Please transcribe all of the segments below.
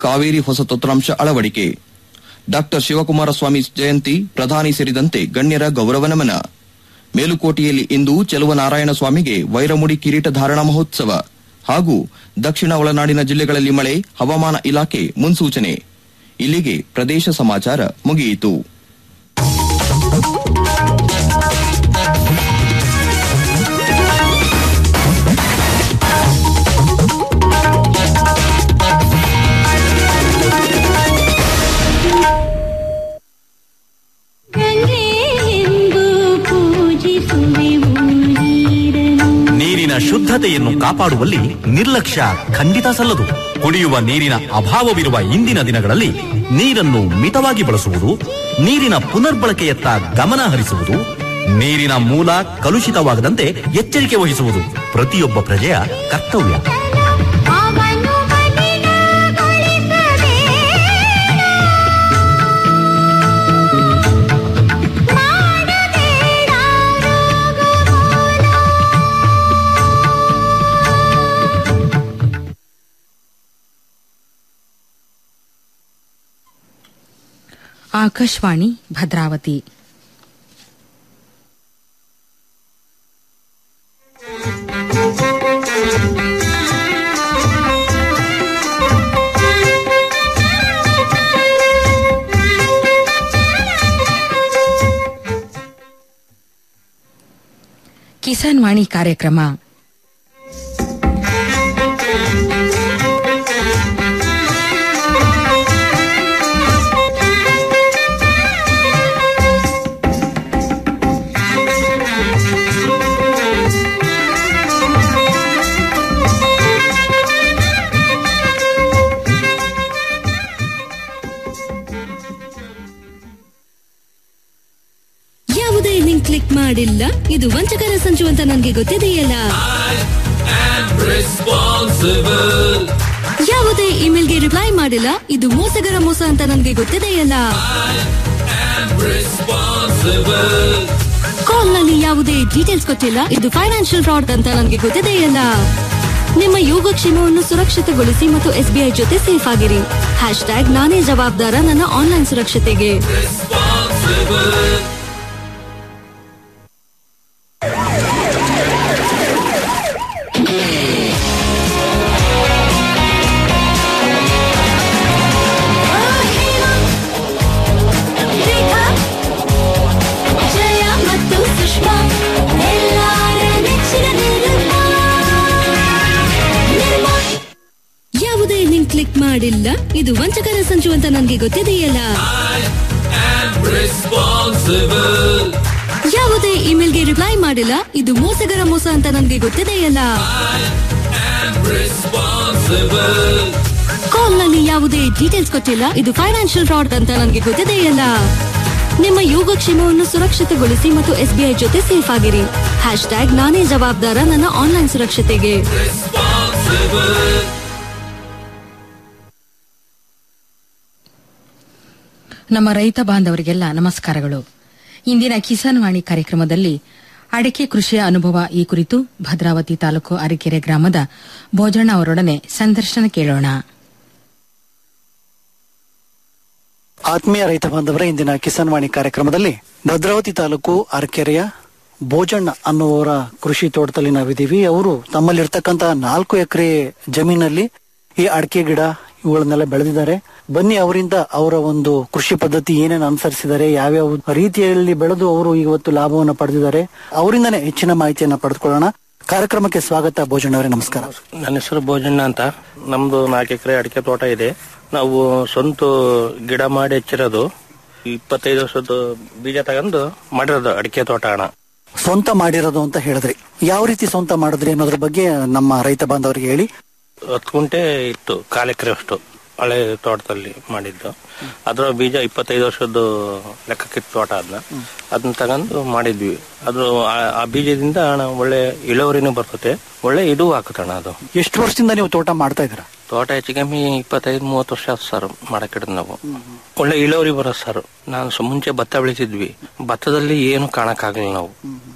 ಕಾವೇರಿ ಹೊಸ ತಂತ್ರಾಂಶ ಅಳವಡಿಕೆ ಡಾಕ್ಟರ್ ಶಿವಕುಮಾರ ಸ್ವಾಮಿ ಜಯಂತಿ ಪ್ರಧಾನಿ ಸೇರಿದಂತೆ ಗಣ್ಯರ ಗೌರವ ನಮನ ಮೇಲುಕೋಟೆಯಲ್ಲಿ ಇಂದು ಚೆಲುವನಾರಾಯಣ ಸ್ವಾಮಿಗೆ ವೈರಮುಡಿ ಕಿರೀಟ ಧಾರಣ ಮಹೋತ್ಸವ ಹಾಗೂ ದಕ್ಷಿಣ ಒಳನಾಡಿನ ಜಿಲ್ಲೆಗಳಲ್ಲಿ ಮಳೆ ಹವಾಮಾನ ಇಲಾಖೆ ಮುನ್ಸೂಚನೆ ಇಲ್ಲಿಗೆ ಪ್ರದೇಶ ಸಮಾಚಾರ ಮುಗಿಯಿತು ಗಂಗೆಯೆಂದು ಪೂಜಿಸುವೆವು ನೀರನ್ನು ನೀರಿನ ಶುದ್ಧತೆಯನ್ನು ಕಾಪಾಡುವಲ್ಲಿ ನಿರ್ಲಕ್ಷ್ಯ ಖಂಡಿತ ಸಲ್ಲದು ಕುಡಿಯುವ ನೀರಿನ ಅಭಾವವಿರುವ ಇಂದಿನ ದಿನಗಳಲ್ಲಿ ನೀರನ್ನು ಮಿತವಾಗಿ ಬಳಸುವುದು ನೀರಿನ ಪುನರ್ಬಳಕೆಯತ್ತ ಗಮನ ಹರಿಸುವುದು ನೀರಿನ ಮೂಲ ಕಲುಷಿತವಾಗದಂತೆ ಎಚ್ಚರಿಕೆ ವಹಿಸುವುದು ಪ್ರತಿಯೊಬ್ಬ ಪ್ರಜೆಯ ಕರ್ತವ್ಯ ಅವನು ಮಲಿನಗೊಳಿಸದೆ ಮಾಡಬೇಡ ರೋಗಮೂಲ ಆಕಾಶವಾಣಿ ಭದ್ರಾವತಿ ಕಿಸಾನ್ ವಾಣಿ ಕಾರ್ಯಕ್ರಮ ಯಾವುದೇ ಲಿಂಕ್ ಕ್ಲಿಕ್ ಮಾಡಿಲ್ಲ ಇದು ವಂಚಕರ ಸಂಚು ಅಂತ ನನಗೆ ಗೊತ್ತಿದೆಯಲ್ಲ ಯಾವುದೇ ಇಮೇಲ್ಗೆ ರಿಪ್ಲೈ ಮಾಡಿಲ್ಲ ಇದು ಮೋಸಗರ ಮೋಸ ಅಂತ ನನಗೆ ಗೊತ್ತಿದೆಯಲ್ಲ ಕಾಲ್ ನಲ್ಲಿ ಯಾವುದೇ ಡೀಟೇಲ್ಸ್ ಕೊಟ್ಟಿಲ್ಲ ಇದು ಫೈನಾನ್ಷಿಯಲ್ ಫ್ರಾಡ್ ಅಂತ ನನಗೆ ಗೊತ್ತಿದೆಯಲ್ಲ ನಿಮ್ಮ ಯೋಗಕ್ಷೇಮವನ್ನು ಸುರಕ್ಷಿತಗೊಳಿಸಿ ಮತ್ತು ಎಸ್ಬಿಐ ಜೊತೆ ಸೇಫ್ ಆಗಿರಿ ಹ್ಯಾಶ್ ಟ್ಯಾಗ್ ನಾನೇ ಜವಾಬ್ದಾರ ನನ್ನ ಆನ್ಲೈನ್ ಸುರಕ್ಷತೆಗೆ ರೇಖಾ ಜಯ ಮತ್ತು ಸುಷ್ಮಾ ಎಲ್ಲಾರ ನೆಚ್ಚಿನ ನಿರ್ಮಾ ನಿರ್ಮಾ ಯಾವುದೇ ಲಿಂಕ್ ಕ್ಲಿಕ್ ಮಾಡಿಲ್ಲ ಇದು ವಂಚಕರ ಸಂಚು ಅಂತ ನನಗೆ ಗೊತ್ತಿದೆಯಲ್ಲ ಯಾವುದೇ ಇಮೇಲ್ಗೆ ರಿಪ್ಲೈ ಮಾಡಿಲ್ಲ ಇದು ಮೋಸಗರ ಮೋಸ ಅಂತ ನನಗೆ ಗೊತ್ತಿದೆಯಲ್ಲ ಕಾಲ್ ನಲ್ಲಿ ಯಾವುದೇ ಡೀಟೇಲ್ಸ್ ಕೊಟ್ಟಿಲ್ಲ ಇದು ಫೈನಾನ್ಷಿಯಲ್ ಫ್ರಾಡ್ ಅಂತ ನನಗೆ ಗೊತ್ತಿದೆಯಲ್ಲ ನಿಮ್ಮ ಯೋಗಕ್ಷೇಮವನ್ನು ಸುರಕ್ಷಿತಗೊಳಿಸಿ ಮತ್ತು ಎಸ್ಬಿಐ ಜೊತೆ ಸೇಫ್ ಆಗಿರಿ ಹ್ಯಾಶ್ ಟ್ಯಾಗ್ ನಾನೇ ಜವಾಬ್ದಾರ ನನ್ನ ಆನ್ಲೈನ್ ಸುರಕ್ಷತೆಗೆ ನಮ್ಮ ರೈತ ಬಾಂಧವರಿಗೆಲ್ಲ ನಮಸ್ಕಾರಗಳು ಇಂದಿನ ಕಿಸಾನ್ ವಾಣಿ ಕಾರ್ಯಕ್ರಮದಲ್ಲಿ ಅಡಿಕೆ ಕೃಷಿಯ ಅನುಭವ ಈ ಕುರಿತು ಭದ್ರಾವತಿ ತಾಲೂಕು ಅರಕೆರೆ ಗ್ರಾಮದ ಭೋಜಣ್ಣ ಅವರೊಡನೆ ಸಂದರ್ಶನ ಕೇಳೋಣ ಆತ್ಮೀಯ ರೈತ ಬಾಂಧವರ ಇಂದಿನ ಕಿಸಾನ್ ವಾಣಿ ಕಾರ್ಯಕ್ರಮದಲ್ಲಿ ಭದ್ರಾವತಿ ತಾಲೂಕು ಅರಕೆರೆಯ ಭೋಜಣ್ಣ ಅನ್ನುವರ ಕೃಷಿ ತೋಟದಲ್ಲಿ ನಾವಿದ್ದೀವಿ ಅವರು ತಮ್ಮಲ್ಲಿರ್ತಕ್ಕಂತ ನಾಲ್ಕು ಎಕರೆ ಜಮೀನಲ್ಲಿ ಈ ಅಡಿಕೆ ಗಿಡ ಇವುಗಳನ್ನೆಲ್ಲ ಬೆಳೆದಿದ್ದಾರೆ ಬನ್ನಿ ಅವರಿಂದ ಅವರ ಒಂದು ಕೃಷಿ ಪದ್ಧತಿ ಏನೇನು ಅನುಸರಿಸಿದ್ದಾರೆ ಯಾವ್ಯಾವ ರೀತಿಯಲ್ಲಿ ಬೆಳೆದು ಅವರು ಇವತ್ತು ಲಾಭವನ್ನು ಪಡೆದಿದ್ದಾರೆ ಅವರಿಂದನೇ ಹೆಚ್ಚಿನ ಮಾಹಿತಿಯನ್ನ ಪಡೆದುಕೊಳ್ಳೋಣ ಕಾರ್ಯಕ್ರಮಕ್ಕೆ ಸ್ವಾಗತ ಭೋಜಣ್ಣ ಅವರೇ ನಮಸ್ಕಾರ ನನ್ನ ಹೆಸರು ಭೋಜಣ್ಣ ಅಂತ ನಮ್ದು ನಾಲ್ಕು ಎಕರೆ ಅಡಿಕೆ ತೋಟ ಇದೆ ನಾವು ಸ್ವಂತ ಗಿಡ ಮಾಡಿ ಹಚ್ಚಿರೋದು ಇಪ್ಪತ್ತೈದು ವರ್ಷದ ಬೀಜ ತಗೊಂಡು ಮಾಡಿರೋದು ಅಡಿಕೆ ತೋಟ ಅಣ್ಣ ಸ್ವಂತ ಮಾಡಿರೋದು ಅಂತ ಹೇಳಿದ್ರಿ ಯಾವ ರೀತಿ ಸ್ವಂತ ಮಾಡಿದ್ರಿ ಅನ್ನೋದ್ರ ಬಗ್ಗೆ ನಮ್ಮ ರೈತ ಬಾಂಧವರಿಗೆ ಹೇಳಿ ಹತ್ತು ಗುಂಟೆ ಇತ್ತು ಕಾಲು ಎಕರೆ ಅಷ್ಟು ಹಳೆ ತೋಟದಲ್ಲಿ ಮಾಡಿದ್ದು ಅದ್ರ ಬೀಜ ಇಪ್ಪತ್ತೈದು ವರ್ಷದ್ದು ಲೆಕ್ಕಕ್ಕಿತ್ತು ತೋಟ ಅದನ್ನ ಅದನ್ನ ತಗೊಂಡು ಮಾಡಿದ್ವಿ ಅದು ಆ- ಆ ಬೀಜದಿಂದ ಅಣ್ಣ ಒಳ್ಳೆ ಇಳುವರಿನೂ ಬರ್ತತೆ ಒಳ್ಳೆ ಇದು ಹಾಕುತ್ತಣ್ಣ ಅದು ಎಷ್ಟು ವರ್ಷದಿಂದ ನೀವು ತೋಟ ಮಾಡ್ತಾ ಇದ್ದೀರಾ ತೋಟ ಹೆಚ್ಚು ಕಮ್ಮಿ ಇಪ್ಪತ್ತೈದು ಮೂವತ್ತು ವರ್ಷ ಆಯ್ತು ಸರ್ ಮಾಡಕ್ಕಿಡದ್ ನಾವು ಒಳ್ಳೆ ಇಳುವರಿ ಬರೋದು ಸರ್ ನಾನು ಸು- ಮುಂಚೆ ಭತ್ತ ಬೆಳಿತಿದ್ವಿ ಭತ್ತದಲ್ಲಿ ಏನು ಕಾಣಕ್ಕಾಗಲಿಲ್ಲ ನಾವು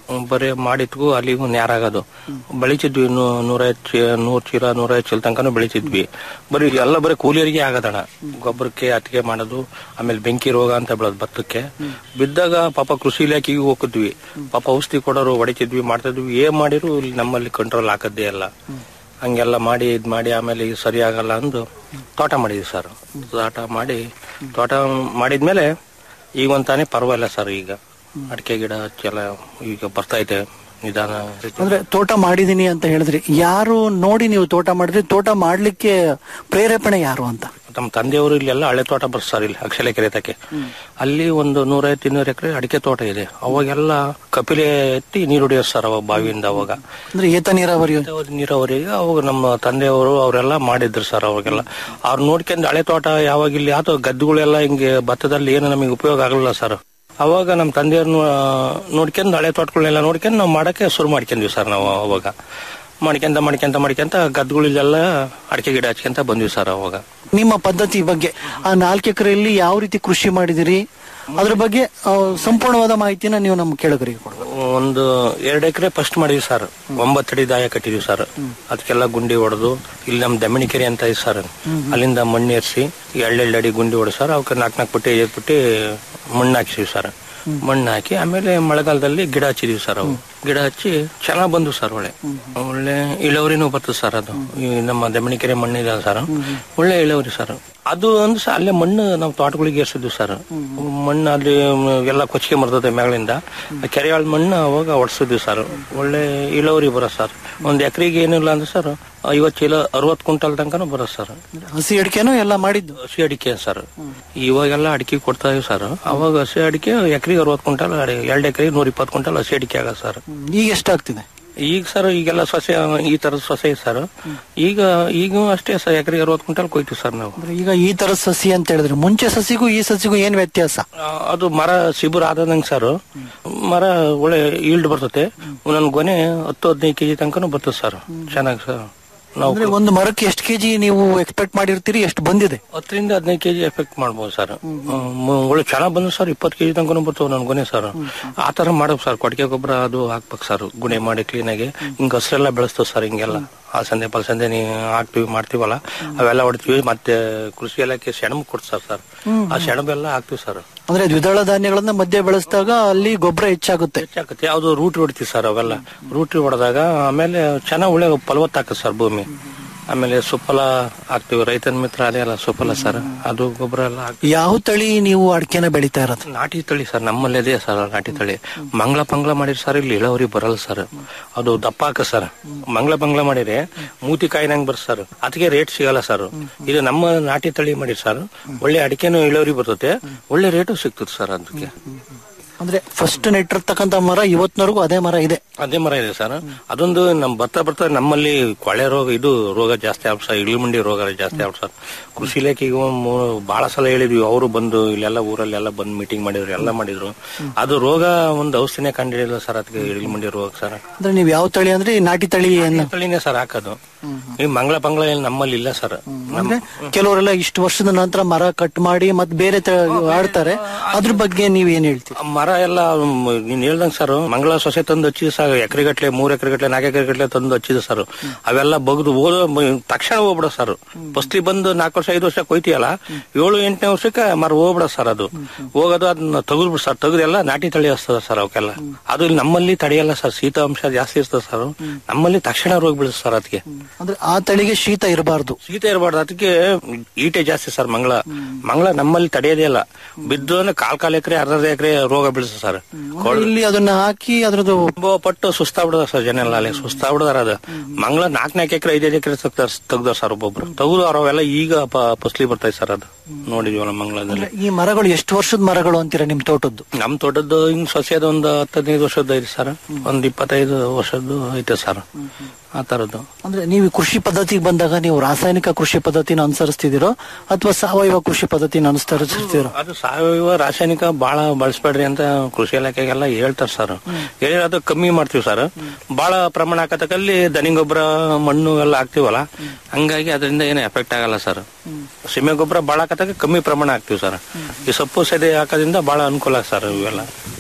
ಬರೀ ಮಾಡಿದ್ಗೂ ಅಲ್ಲಿಗೂ ನೇರಾಗೋದು ಬೆಳಿತಿದ್ವಿ ನೂ- ನೂರೈವತ್ತು ಚೀ ನೂರ್ ಚೀಲ ನೂರೈವತ್ತು ಚೀಲ ತನಕನೂ ಬೆಳಿತಿದ್ವಿ ಬರೀ ಎಲ್ಲ ಬರೀ ಕೂಲಿಯರಿಗೆ ಆಗದಣ ಗೊಬ್ಬರಕ್ಕೆ ಅತಿಗೆ ಮಾಡೋದು ಆಮೇಲೆ ಬೆಂಕಿ ರೋಗ ಅಂತ ಬೆಳೋದು ಭತ್ತಕ್ಕೆ ಬಿದ್ದಾಗ ಪಾಪ ಕೃಷಿ ಇಲಾಖೆಗೆ ಹೋಗಿದ್ವಿ ಪಾಪ ಔಷಧಿ ಕೊಡೋರು ಹೊಡಿತಿದ್ವಿ ಮಾಡ್ತಿದ್ವಿ ಏನ್ ಮಾಡಿರು ಇಲ್ಲಿ ನಮ್ಮಲ್ಲಿ ಕಂಟ್ರೋಲ್ ಹಾಕದ್ದೇ ಇಲ್ಲ ಹಂಗೆಲ್ಲ ಮಾಡಿ ಇದ್ ಮಾಡಿ ಆಮೇಲೆ ಇದು ಸರಿ ಆಗಲ್ಲ ಅಂದು ತೋಟ ಮಾಡಿದ್ವಿ ಸರ್ ತೋಟ ಮಾಡಿ ತೋಟ ಮಾಡಿದ್ಮೇಲೆ ಈಗ ಒಂದ್ ತಾನೇ ಪರವಾಗಿಲ್ಲ ಸರ್ ಈಗ ಅಡಿಕೆ ಗಿಡ ಹಚ್ಚೆಲ್ಲ ಈಗ ಬರ್ತಾ ಇದೆ ನಿಧಾನ ಅಂದ್ರೆ ತೋಟ ಮಾಡಿದೀನಿ ಅಂತ ಹೇಳಿದ್ರಿ ಯಾರು ನೋಡಿ ನೀವು ತೋಟ ಮಾಡಿದ್ರಿ ತೋಟ ಮಾಡ್ಲಿಕ್ಕೆ ಪ್ರೇರೇಪಣೆ ಯಾರು ಅಂತ ನಮ್ಮ ತಂದೆಯವರು ಇಲ್ಲೆಲ್ಲ ಹಳೆ ತೋಟ ಬರ್ತಾರೆ ಇಲ್ಲಿ ಅಕ್ಷಲ ಕೆರೆ ತಕ್ಕೆ ಅಲ್ಲಿ ಒಂದು ನೂರೈವತ್ತು ಇನ್ನೂರು ಎಕರೆ ಅಡಿಕೆ ತೋಟ ಇದೆ ಅವಾಗೆಲ್ಲ ಕಪಿಲೆ ಎತ್ತಿ ನೀರು ಹೊಡಿಯೋರು ಸರ್ ಅವಾಗ ಬಾವಿಯಿಂದ ಅವಾಗ ಅಂದ್ರೆ ಏತ ನೀರಾವರಿ ನೀರಾವರಿಗೆ ಅವಾಗ ನಮ್ಮ ತಂದೆಯವರು ಅವರೆಲ್ಲ ಮಾಡಿದ್ರು ಸರ್ ಅವಾಗೆಲ್ಲ ಅವ್ರು ನೋಡ್ಕೊಂಡು ಹಳೆ ತೋಟ ಯಾವಾಗ ಇಲ್ಲಿ ಆತ ಗದ್ದೆಗಳೆಲ್ಲ ಹಿಂಗೆ ಭತ್ತದಲ್ಲಿ ಏನು ನಮಗೆ ಉಪಯೋಗ ಆಗಲಿಲ್ಲ ಸರ್ ಅವಾಗ ನಮ್ಮ ತಂದೆಯವ್ರನ್ನ ನೋಡ್ಕೊಂಡು ಹಳೆ ತೋಟಗಳನ್ನೆಲ್ಲ ನೋಡ್ಕೊಂಡು ನಾವು ಮಾಡಕ್ಕೆ ಶುರು ಮಾಡ್ಕೊಂಡ್ವಿ ಸರ್ ನಾವು ಅವಾಗ ಮಾಡ್ಕೊಂತ ಮಾಡ್ಕೊಂತ ಮಾಡ್ಕೊಂತ ಗದ್ದೆಗಳಿಗೆಲ್ಲ ಅಡಿಕೆ ಗಿಡ ಹಚ್ಕೊಂತ ಬಂದ್ವಿ ಸರ್ ಅವಾಗ ನಿಮ್ಮ ಪದ್ಧತಿ ಬಗ್ಗೆ ಆ ನಾಲ್ಕು ಎಕರೆಯಲ್ಲಿ ಯಾವ ರೀತಿ ಕೃಷಿ ಮಾಡಿದಿರಿ ಅದ್ರ ಬಗ್ಗೆ ಆ, ಸಂಪೂರ್ಣವಾದ ಮಾಹಿತಿನ ನೀವು ನಮ್ಮ ಕೇಳಗರಿಗೆ ಕೊಡ್ಬೇಕು ಒಂದು ಎರಡು ಎಕರೆ ಫಸ್ಟ್ ಮಾಡಿದ್ವಿ ಸರ್ ಒಂಬತ್ತಡಿ ದಾಯ ಕಟ್ಟಿದ್ವಿ ಸರ್ ಅದಕ್ಕೆಲ್ಲ ಗುಂಡಿ ಹೊಡೆದು ಇಲ್ಲಿ ನಮ್ ದಮಣಿಕೆರೆ ಅಂತ ಇದೆ ಸರ್ ಅಲ್ಲಿಂದ ಮಣ್ಣು ಏರ್ಸಿ ಎರಡೆರಡು ಅಡಿ ಗುಂಡಿ ಹೊಡೆದು ಸರ್ ಅವಕ್ಕೆ ನಾಲ್ಕು ನಾಲ್ಕು ಪುಟ್ಟಿ ಏರ್ಬಿಟ್ಟು ಮಣ್ಣು ಹಾಕ್ಸಿವಿ ಸರ್ ಮಣ್ಣು ಹಾಕಿ ಆಮೇಲೆ ಮಳೆಗಾಲದಲ್ಲಿ ಗಿಡ ಹಚ್ಚಿದೀವಿ ಸರ್ ಅವು ಗಿಡ ಹಚ್ಚಿ ಚೆನ್ನಾಗ್ ಬಂದು ಸರ್ ಒಳ್ಳೆ ಒಳ್ಳೆ ಇಳುವರಿನೂ ಬರ್ತದೆ ಸರ್ ಅದು ಈ ನಮ್ಮ ದಮಣಿಕೆರೆ ಮಣ್ಣಿದೆ ಸರ್ ಒಳ್ಳೆ ಇಳುವರಿ ಸರ್ ಅದು ಅಂದ್ರೆ ಸರ್ ಅಲ್ಲೇ ಮಣ್ಣು ನಾವು ತೋಟಗಳಿಗೆ ಏರ್ಸಿದ್ವಿ ಸರ್ ಮಣ್ಣು ಅಲ್ಲಿ ಎಲ್ಲ ಕೊಚ್ಚಿಗೆ ಮರ್ತದೆ ಮೇಗಳಿಂದ ಕೆರೆಯಾಳ ಮಣ್ಣು ಅವಾಗ ಹೊಡ್ಸಿದ್ವಿ ಸರ್ ಒಳ್ಳೆ ಇಳುವರಿ ಬರೋ ಸರ್ ಒಂದ್ ಎಕರೆಗೆ ಏನಿಲ್ಲ ಅಂದ್ರೆ ಸರ್ ಐವತ್ತು ಚೀಲ ಅರವತ್ತು ಕ್ವಿಂಟಲ್ ತನಕನೂ ಬರೋ ಸರ್ ಹಸಿ ಅಡಿಕೆನೂ ಎಲ್ಲ ಮಾಡಿದ್ದು ಹಸಿ ಅಡಿಕೆ ಸರ್ ಇವಾಗೆಲ್ಲ ಅಡಿಕೆ ಕೊಡ್ತಾ ಇದೀವಿ ಸರ್ ಅವಾಗ ಹಸಿ ಅಡಿಕೆ ಎಕರೆಗೆ ಅರವತ್ತು ಕ್ವಿಂಟಲ್ ಎರಡು ಎಕರೆಗೆ ನೂರ ಇಪ್ಪತ್ತು ಕ್ವಿಂಟಲ್ ಹಸಿ ಅಡಿಕೆ ಆಗ ಸರ್ ಈಗ ಎಷ್ಟಾಗ್ತಿದೆ ಈಗ ಸರ್ ಈಗೆಲ್ಲ ಸೊಸೆ ಈ ತರದ ಸೊಸೆ ಇದೆ ಸರ್ ಈಗ ಈಗ ಅಷ್ಟೇ ಸರ್ ಎಕರೆಗೆ ಅರವತ್ತು ಕ್ವಿಂಟಲ್ ಕೊಯ್ತೀವಿ ಸರ್ ನಾವು ಅಂದ್ರೆ ಈಗ ಈ ತರ ಸಸಿ ಅಂತ ಹೇಳಿದ್ರೆ ಮುಂಚೆ ಸಸಿಗೂ ಈ ಸಸಿಗೂ ಏನ್ ವ್ಯತ್ಯಾಸ ಆ, ಅದು ಮರ ಸಿಬುರ್ ಆದಂಗೆ ಸರ್ ಮರ ಒಳ್ಳೆ ಈಲ್ಡ್ ಬರ್ತತೆ ಒಂದೊಂದು ಗೊನೆ ಹತ್ತು ಹದಿನೈದು ಕೆಜಿ ತನಕನೂ ಬರ್ತದೆ ಸರ್ ಚೆನ್ನಾಗಿ ಸರ್ ನಾವು ಅಂದ್ರೆ ಒಂದು ಮರಕ್ಕೆ ಎಷ್ಟು ಕೆಜಿ ನೀವು ಎಕ್ಸ್ಪೆಕ್ಟ್ ಮಾಡಿರ್ತೀರಿ ಎಷ್ಟು ಬಂದಿದೆ ಹತ್ತರಿಂದ ಹದಿನೈದು ಕೆಜಿ ಎಫೆಕ್ಟ್ ಮಾಡ್ಬೋದು ಸರ್ ಒಳ್ಳೆ ಚೆನ್ನಾಗ್ ಬಂದು ಸರ್ ಇಪ್ಪತ್ತು ಕೆಜಿ ತನಕ ಬರ್ತವೆ ನನ್ ಗೊನೆ ಸರ್ ಆ ತರ ಮಾಡ್ಬೇಕು ಸರ್ ಕೊಟ್ಟಿಗೆ ಗೊಬ್ಬರ ಅದು ಹಾಕ್ಬೇಕು ಸರ್ ಗುಣೆ ಮಾಡಿ ಕ್ಲೀನ್ ಆಗಿ ಹಿಂಗ ಹಸ್ರೆಲ್ಲ ಬೆಳೆಸ್ತೇವೆ ಸರ್ ಹಿಂಗೆಲ್ಲ ಆ ಸಂದೆ ಪಲ್ಸಂದೆ ನೀ ಹಾಕ್ತಿವಿ ಮಾಡ್ತೀವಲ್ಲ ಅವೆಲ್ಲ ಹೊಡ್ತೀವಿ ಮತ್ತೆ ಕೃಷಿ ಇಲಾಖೆ ಸೆಣಬು ಕೊಡ್ತಾರೆ ಸರ್ ಆ ಸೆಣಬೆಲ್ಲ ಹಾಕ್ತಿವಿ ಸರ್ ಅಂದ್ರೆ ದ್ವಿದಳ ಧಾನ್ಯಗಳನ್ನ ಮಧ್ಯೆ ಬೆಳೆಸಿದಾಗ ಅಲ್ಲಿ ಗೊಬ್ಬರ ಹೆಚ್ಚಾಗುತ್ತೆ ಹೆಚ್ಚಾಕತ್ತೆ ಯಾವ್ದು ರೂಟ್ ಹೊಡಿತೀವಿ ಸರ್ ಅವೆಲ್ಲ ರೂಟ್ ಹೊಡೆದಾಗ ಆಮೇಲೆ ಚೆನ್ನಾಗ್ ಒಳ್ಳೆ ಫಲವತ್ತಾಕತ್ತೆ ಸರ್ ಭೂಮಿ ಆಮೇಲೆ ಸುಫಲ ಹಾಕ್ತಿವಿ ರೈತನ ಮಿತ್ರ ಅದೇ ಅಲ್ಲ ಸುಫಲ ಸರ್ ಅದು ಗೊಬ್ಬರ ಎಲ್ಲ ಹಾಕ್ತಿವಿ ಯಾವ ತಳಿ ನೀವು ಅಡಿಕೆನ ಬೆಳಿತಾ ಇರೋದು ನಾಟಿ ತಳಿ ಸರ್ ನಮ್ಮಲ್ಲಿ ಇದೆ ಸರ್ ನಾಟಿ ತಳಿ ಮಂಗಳ ಪಂಗ್ಲ ಮಾಡಿರಿ ಸರ್ ಇಲ್ಲಿ ಇಳುವರಿ ಬರಲ್ಲ ಸರ್ ಅದು ದಪ್ಪ ಹಾಕ ಸರ್ ಮಂಗಳ ಪಂಗ್ಲ ಮಾಡಿದ್ರೆ ಮೂತಿ ಕಾಯಿನಂಗ್ ಬರ್ ಸರ್ ಅದಕ್ಕೆ ರೇಟ್ ಸಿಗಲ್ಲ ಸರ್ ಇದು ನಮ್ಮ ನಾಟಿ ತಳಿ ಮಾಡಿರಿ ಸರ್ ಒಳ್ಳೆ ಅಡಿಕೆನೂ ಇಳುವರಿ ಬರ್ತದೆ ಒಳ್ಳೆ ರೇಟು ಸಿಗ್ತದೆ ಸರ್ ಅದಕ್ಕೆ ಅಂದ್ರೆ ಫಸ್ಟ್ ನೆಟ್ಟಿರ್ತಕ್ಕಂತ ಮರ ಇವತ್ತಿನವರೆಗೂ ಅದೇ ಮರ ಇದೆ ಅದೇ ಮರ ಇದೆ ಸರ್ ಅದೊಂದು ನಮ್ ಬರ್ತಾ ಬರ್ತಾ ನಮ್ಮಲ್ಲಿ ಕೊಳೆ ರೋಗ ಇದು ರೋಗ ಜಾಸ್ತಿ ಆಗ್ಬಿಟ್ಟು ಸರ್ ಇಳುಮಂಡಿ ರೋಗ ಜಾಸ್ತಿ ಆಗ್ಬಿಟ್ಟು ಸರ್ ಕೃಷಿ ಇಲಾಖೆಗೆ ಮೂ- ಬಹಳ ಸಲ ಹೇಳಿದ್ವಿ ಅವರು ಬಂದು ಇಲ್ಲೆಲ್ಲ ಊರಲ್ಲೆಲ್ಲ ಬಂದು ಮೀಟಿಂಗ್ ಮಾಡಿದ್ರು ಎಲ್ಲ ಮಾಡಿದ್ರು ಅದು ರೋಗ ಒಂದು ಔಷಧಿನೇ ಕಂಡಿಡಿಲ್ಲ ಸರ್ ಅದಕ್ಕೆ ಇಳುಮಂಡಿ ರೋಗ ಸರ್ ಅಂದ್ರೆ ನೀವು ಯಾವ ತಳಿ ಅಂದ್ರೆ ಈ ನಾಟಿ ತಳಿ ಅನ್ನ ತಳಿನೇ ಸರ್ ಹಾಕೋದು ಈ ಮಂಗಳ ಪಂಗಳ ಏನ್ ನಮ್ಮಲ್ಲಿ ಇಲ್ಲ ಸರ್ ಅಂದ್ರೆ ಕೆಲವರೆಲ್ಲ ಇಷ್ಟು ವರ್ಷದ ನಂತರ ಮರ ಕಟ್ ಮಾಡಿ ಮತ್ತೆ ಬೇರೆ ತ- ಆಡ್ತಾರೆ ಅದ್ರ ಬಗ್ಗೆ ನೀವ್ ಏನ್ ಹೇಳ್ತೀರಿ ಮರ ಎಲ್ಲ ಮ್, ನೀನ್ ಹೇಳ್ದಂಗ್ ಸರ್ ಮಂಗಳ ಸೊಸೆ ತಂದು ಹಚ್ಚಿದ ಸರ್ ಎಕರೆಗಟ್ಲೆ ಮೂರ್ ಎಕರೆಗಟ್ಲೆ ನಾಲ್ಕು ಎಕರೆಗಟ್ಲೆ ತಂದು ಹಚ್ಚಿದ ಸರ್ ಅವೆಲ್ಲ ಬಗ್ದು ಓದೋ ಮ- ತಕ್ಷಣ ಹೋಗ್ಬಿಡ ಸರ್ ಫಸ್ಟ್ಲಿ ಬಂದು ನಾಲ್ಕು ವರ್ಷ ಐದು ವರ್ಷ ಕೊಯ್ತೀಯಲ್ಲ ಏಳು ಎಂಟನೇ ವರ್ಷಕ್ಕೆ ಮರ ಹೋಗ್ಬಿಡ ಸರ್ ಅದು ಹೋಗೋದು ಅದನ್ನ ತೆಗೆದ್ಬಿಡು ಸರ್ ತೆಗೆದೆಲ್ಲ ನಾಟಿ ತಳಿ ಹಸ್ತದ ಸರ್ ಅವಕ್ಕೆಲ್ಲ ಅದು ಇಲ್ಲಿ ನಮ್ಮಲ್ಲಿ ತಡೆಯಲ್ಲ ಸರ್ ಶೀತ ಅಂಶ ಜಾಸ್ತಿ ಇರ್ತದೆ ಸರ್ ನಮ್ಮಲ್ಲಿ ತಕ್ಷಣ ರೋಗ ಬೀಳುತ್ತೆ ಸರ್ ಅದಕ್ಕೆ ಅಂದ್ರೆ ಆ ತಳಿಗೆ ಶೀತ ಇರಬಾರ್ದು ಶೀತ ಇರಬಾರ್ದು ಅದಕ್ಕೆ ಈಟೆ ಜಾಸ್ತಿ ಸರ್ ಮಂಗಳ ಮಂಗಳ ನಮ್ಮಲ್ಲಿ ತಡೆಯೋದೇ ಇಲ್ಲ ಬಿದ್ದು ಅಂದ್ರೆ ಕಾಲ್ ಕಾಲ್ ಎಕರೆ ಅರ್ಧ ಎಕರೆ ರೋಗ ಬೀಳುತ್ತೆ ಸರ್ ಇಲ್ಲಿ ಅದನ್ನ ಹಾಕಿ ಅದ್ರದ್ದು ತುಂಬಾ ಪಟ್ಟು ಸುಸ್ತಾಗ್ಬಿಡದ ಸರ್ ಜನ ಎಲ್ಲ ಅಲ್ಲಿ ಸುಸ್ತಾಗ್ಬಿಡದಾರ ಅದು ಮಂಗಳ ನಾಲ್ಕ್ ನಾಲ್ಕು ಎಕರೆ ಐದೈದು ಎಕರೆ ತೆಗ್ದಾರ ಸರ್ ಒಬ್ಬೊಬ್ರು ತೆಗೆದು ಅವೆಲ್ಲ ಈಗ ಪ- ಫಸ್ಲಿ ಬರ್ತಾయి ಸರ್ ಅದು ನೋಡಿದ್ವಲ್ಲ ಮಂಗಳದಲ್ಲಿ ಈ ಮರಗಳು ಎಷ್ಟು ವರ್ಷದ ಮರಗಳು ಅಂತೀರಾ ನಿಮ್ ತೋಟದ್ದು ನಮ್ ತೋಟದ್ದು ಹಿಂಗ್ ಸೊಸೆದ ಒಂದು ಹತ್ತದೈದು ವರ್ಷದ್ದು ಐತಿ ಸರ್ ಒಂದ್ ಇಪ್ಪತ್ತೈದು ವರ್ಷದ್ದು ಐತೆ ಸರ್ ಆ ತರದ್ದು ಅಂದ್ರೆ ನೀವು ಕೃಷಿ ಪದ್ಧತಿಗೆ ಬಂದಾಗ ನೀವು ರಾಸಾಯನಿಕ ಕೃಷಿ ಪದ್ಧತಿನ ಅನುಸರಿಸ್ತಿದ್ದೀರೋ ಅಥವಾ ಸಾವಯವ ಕೃಷಿ ಪದ್ಧತಿನ ಅನುಸರಿಸ್ತಿದ್ದೀರೋ ಅದು ಸಾವಯವ ರಾಸಾಯನಿಕ ಬಹಳ ಬಳಸ್ಬೇಡ್ರಿ ಅಂತ ಕೃಷಿ ಇಲಾಖೆಗೆಲ್ಲ ಹೇಳ್ತಾರ ಸರ್ ಹೇಳಿ ಅದು ಕಮ್ಮಿ ಮಾಡ್ತೀವಿ ಸರ್ ಬಹಳ ಪ್ರಮಾಣ ಹಾಕತಕ್ಕಲ್ಲಿ ದನಿ ಗೊಬ್ಬರ ಮಣ್ಣು ಎಲ್ಲ ಹಾಕ್ತಿವಲ್ಲ ಹಂಗಾಗಿ ಅದರಿಂದ ಏನು ಎಫೆಕ್ಟ್ ಆಗಲ್ಲ ಸರ್ ಸೀಮೆ ಗೊಬ್ಬರ ಬಹಳ ಹಾಕತಕ್ಕ ಕಮ್ಮಿ ಪ್ರಮಾಣ ಹಾಕ್ತಿವಿ ಸರ್ ಈ ಸೊಪ್ಪು ಸೆದೆ ಹಾಕೋದ್ರಿಂದ ಬಹಳ ಅನುಕೂಲ ಸರ್ ಇವೆಲ್ಲ